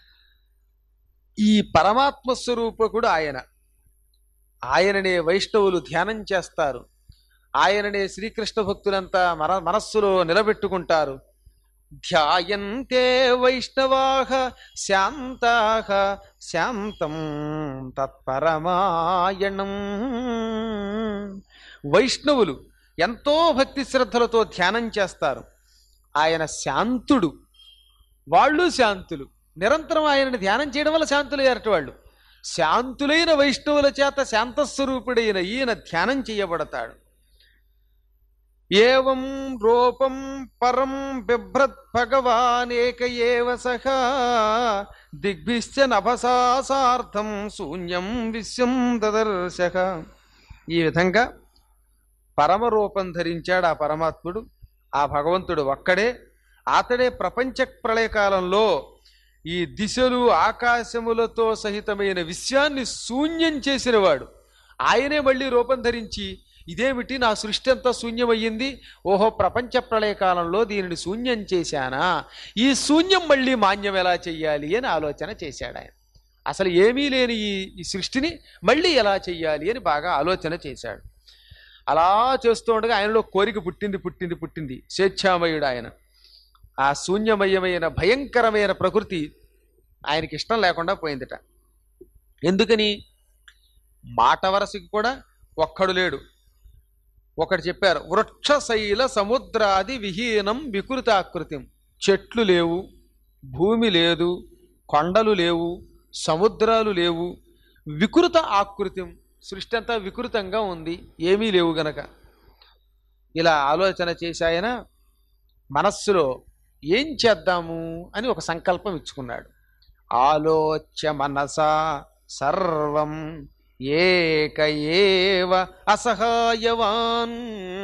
ఈ పరమాత్మ స్వరూపకుడు ఆయన ఆయననే వైష్ణవులు ధ్యానం చేస్తారు ఆయననే శ్రీకృష్ణ భక్తులంతా మన మనస్సులో నిలబెట్టుకుంటారు ధ్యాయంతే వైష్ణవాహ శాంతాహ శాంతం తత్పరమాయణం వైష్ణవులు ఎంతో భక్తి శ్రద్ధలతో ధ్యానం చేస్తారు ఆయన శాంతుడు వాళ్ళు శాంతులు నిరంతరం ఆయనని ధ్యానం చేయడం వల్ల శాంతులయ్యారట వాళ్ళు శాంతులైన వైష్ణవుల చేత శాంతస్వరూపుడైన ఈయన ధ్యానం చేయబడతాడు ఏవం రూపం పరం బిభ్రత్ భగవానేక ఏవ సహ దిగ్భిశ్చ నభసాసార్థం శూన్యం విశ్వం దదర్శ ఈ విధంగా పరమరూపం ధరించాడు ఆ పరమాత్ముడు ఆ భగవంతుడు ఒక్కడే అతడే ప్రపంచ ప్రళయకాలంలో ఈ దిశలు ఆకాశములతో సహితమైన విశ్వాన్ని శూన్యం చేసినవాడు ఆయనే మళ్ళీ రూపం ధరించి ఇదేమిటి నా సృష్టి అంతా శూన్యమయ్యింది ఓహో ప్రపంచ ప్రళయ కాలంలో దీనిని శూన్యం చేశానా ఈ శూన్యం మళ్ళీ మాన్యం ఎలా చెయ్యాలి అని ఆలోచన చేశాడు ఆయన అసలు ఏమీ లేని ఈ ఈ సృష్టిని మళ్ళీ ఎలా చెయ్యాలి అని బాగా ఆలోచన చేశాడు అలా చేస్తూ ఉండగా ఆయనలో కోరిక పుట్టింది పుట్టింది పుట్టింది స్వేచ్ఛామయుడు ఆయన ఆ శూన్యమయమైన భయంకరమైన ప్రకృతి ఆయనకి ఇష్టం లేకుండా పోయిందిట ఎందుకని మాట వరసకి కూడా ఒక్కడు లేడు ఒకటి చెప్పారు వృక్షశైల సముద్రాది విహీనం వికృతాకృతిం చెట్లు లేవు భూమి లేదు కొండలు లేవు సముద్రాలు లేవు వికృత ఆకృతి సృష్టి అంతా వికృతంగా ఉంది ఏమీ లేవు గనక ఇలా ఆలోచన చేసి ఆయన మనస్సులో ఏం చేద్దాము అని ఒక సంకల్పం ఇచ్చుకున్నాడు ఆలోచ్య మనసా సర్వం ఏక ఏవ అసహాయవాన్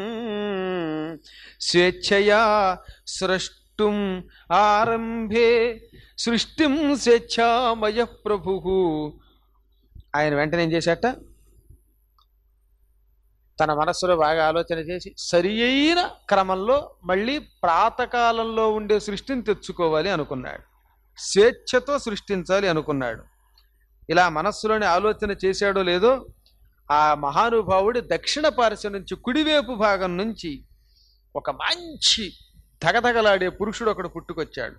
స్వేచ్ఛయా సృష్టుం ఆరంభే సృష్టిం స్వేచ్ఛామయ ప్రభు ఆయన వెంటనే ఏం చేశాట తన మనస్సులో బాగా ఆలోచన చేసి సరి అయిన క్రమంలో మళ్ళీ ప్రాతకాలంలో ఉండే సృష్టిని తెచ్చుకోవాలి అనుకున్నాడు స్వేచ్ఛతో సృష్టించాలి అనుకున్నాడు ఇలా మనస్సులోని ఆలోచన చేశాడో లేదో ఆ మహానుభావుడి దక్షిణ పార్శ్వం నుంచి కుడివైపు భాగం నుంచి ఒక మంచి ధగధగలాడే పురుషుడు ఒకడు పుట్టుకొచ్చాడు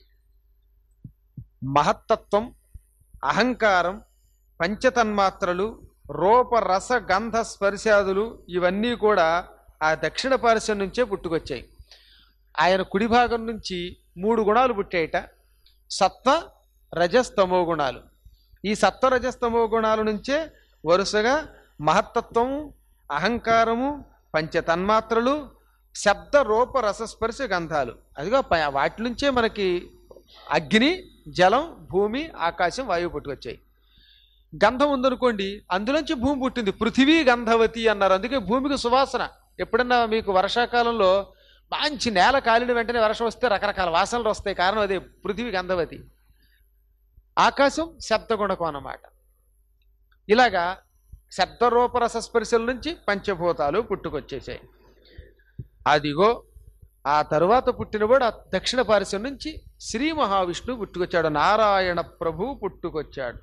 మహత్తత్వం అహంకారం పంచతన్మాత్రలు రూప రస గంధ స్పర్శాదులు ఇవన్నీ కూడా ఆ దక్షిణ పార్శ్వం నుంచే పుట్టుకొచ్చాయి ఆయన కుడి భాగం నుంచి మూడు గుణాలు పుట్టాయట సత్వ రజస్తమో గుణాలు ఈ సత్వ రజస్తమో గుణాల నుంచే వరుసగా మహత్తత్వం అహంకారము పంచతన్మాత్రలు శబ్ద రూప రసస్పర్శ గంధాలు అదిగో ప- వాటి నుంచే మనకి అగ్ని జలం భూమి ఆకాశం వాయువు పుట్టుకొచ్చాయి గంధం ఉందనుకోండి అందులోంచి భూమి పుట్టింది పృథివీ గంధవతి అన్నారు అందుకే భూమికి సువాసన ఎప్పుడన్నా మీకు వర్షాకాలంలో మంచి నేల కాలిన వెంటనే వర్షం వస్తే రకరకాల వాసనలు వస్తాయి కారణం అదే పృథివీ గంధవతి ఆకాశం శబ్దగుణకం అన్నమాట ఇలాగా శబ్దరూపరస స్పర్శల నుంచి పంచభూతాలు పుట్టుకొచ్చేసాయి అదిగో ఆ తరువాత పుట్టినవాడు ఆ దక్షిణ పార్శ్వం నుంచి శ్రీ మహావిష్ణువు పుట్టుకొచ్చాడు నారాయణ ప్రభు పుట్టుకొచ్చాడు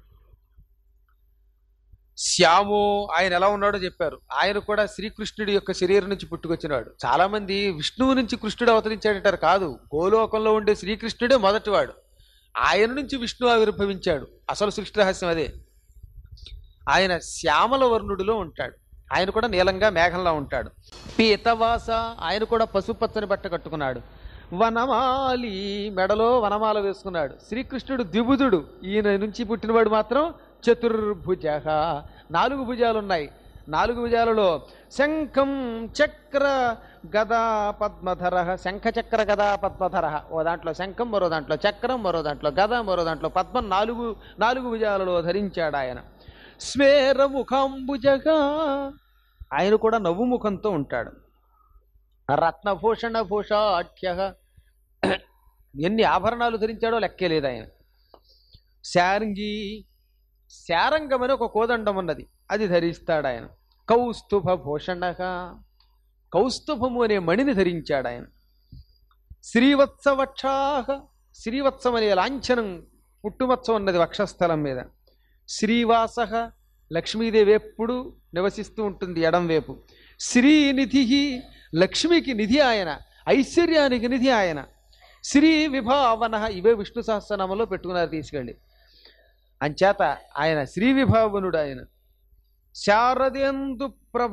శ్యాము ఆయన ఎలా ఉన్నాడో చెప్పారు ఆయన కూడా శ్రీకృష్ణుడి యొక్క శరీరం నుంచి పుట్టుకొచ్చినవాడు చాలా మంది విష్ణువు నుంచి కృష్ణుడు అవతరించాడంటారు కాదు గోలోకంలో ఉండే శ్రీకృష్ణుడే మొదటివాడు ఆయన నుంచి విష్ణు ఆవిర్భవించాడు అసలు సృష్టి రహస్యం అదే ఆయన శ్యామల వర్ణుడిలో ఉంటాడు ఆయన కూడా నీలంగా మేఘంలో ఉంటాడు పీతవాస ఆయన కూడా పసుపచ్చని బట్ట కట్టుకున్నాడు వనమాలి మెడలో వనమాల వేసుకున్నాడు శ్రీకృష్ణుడు ద్విబుధుడు ఈయన నుంచి పుట్టినవాడు మాత్రం చతుర్భుజ నాలుగు భుజాలు ఉన్నాయి నాలుగు భుజాలలో శంఖం చక్ర గదా పద్మధర శంఖ చక్ర గదా పద్మధర ఓ దాంట్లో శంఖం మరో దాంట్లో చక్రం మరో దాంట్లో గద మరో దాంట్లో పద్మం నాలుగు నాలుగు భుజాలలో ధరించాడు ఆయన స్వేరముఖాంబుజగా ఆయన కూడా నవ్వు ముఖంతో ఉంటాడు రత్నభూషణ భూషాఠ్య ఎన్ని ఆభరణాలు ధరించాడో లెక్కే లేదు ఆయన శారంగి శారంగం అని ఒక కోదండం ఉన్నది అది ధరిస్తాడు ఆయన కౌస్తుభ భూషణగా కౌస్తుభము అనే మణిని ధరించాడు ఆయన శ్రీవత్స వక్షాహ శ్రీవత్సం అనే లాంఛనం పుట్టుమత్సం ఉన్నది వక్షస్థలం మీద శ్రీవాస లక్ష్మీదేవి ఎప్పుడు నివసిస్తూ ఉంటుంది ఎడం వైపు శ్రీనిధి లక్ష్మికి నిధి ఆయన ఐశ్వర్యానికి నిధి ఆయన శ్రీ విభావన ఇవే విష్ణు సహస్రనామంలో పెట్టుకున్నారు తీసుకెళ్ళి అంచేత ఆయన శ్రీ విభావనుడు ఆయన శారదేందు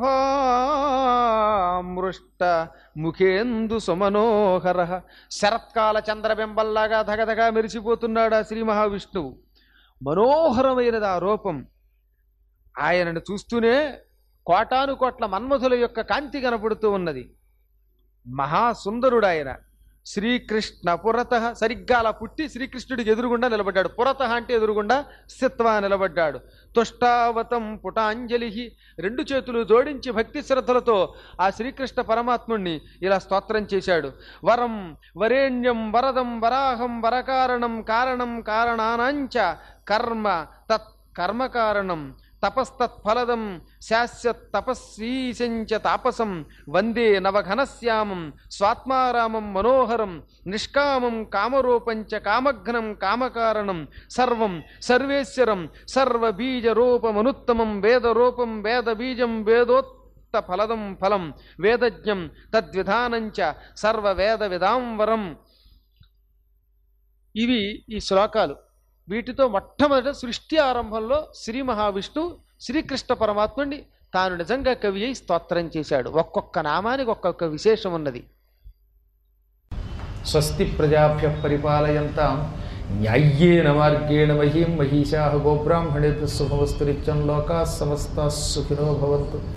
ప్రభామృష్ట ముఖేందు సుమనోహర శరత్కాల చంద్రబింబల్లాగా ధగధగా మెరిసిపోతున్నాడు ఆ శ్రీ మహావిష్ణువు మనోహరమైనది ఆ రూపం ఆయనను చూస్తూనే కోటాను కోట్ల మన్మధుల యొక్క కాంతి కనపడుతూ ఉన్నది మహాసుందరుడు ఆయన శ్రీకృష్ణ పురత సరిగ్గా అలా పుట్టి శ్రీకృష్ణుడికి ఎదురుగుండా నిలబడ్డాడు పురత అంటే ఎదురుగుండా స్థిత్వా నిలబడ్డాడు తుష్టావతం పుటాంజలి రెండు చేతులు జోడించి భక్తి శ్రద్ధలతో ఆ శ్రీకృష్ణ పరమాత్ముణ్ణి ఇలా స్తోత్రం చేశాడు వరం వరేణ్యం వరదం వరాహం వరకారణం కారణం కారణానాంచ కర్మ తత్ కర్మకారణం తపస్తత్ఫలదం శాశ్వత్ తపస్వీశంచ తాపసం వందే నవఘనశ్యామం స్వాత్మారామం మనోహరం నిష్కామం కామరూపంచ కామఘ్నం కామకారణం సర్వం సర్వేశ్వరం సర్వబీజరూపమనుత్తమం వేదరూపం వేదబీజం వేదోత్త ఫలదం ఫలం వేదజ్ఞం తద్విధానంచ సర్వవేద విదాంవరం ఇవి ఈ శ్లోకాలు వీటితో మొట్టమొదట సృష్టి ఆరంభంలో శ్రీ మహావిష్ణు శ్రీకృష్ణ పరమాత్ముడిని తాను నిజంగా కవి అయి స్తోత్రం చేశాడు ఒక్కొక్క నామానికి ఒక్కొక్క విశేషం ఉన్నది స్వస్తి ప్రజాభ్య పరిపాలయంతాం న్యాయ్యేన మార్గేణ మహీం మహిషా గోబ్రాహ్మణేభ్య శుభమస్తు నిత్యం లోకా సమస్త సుఖినో భవంతు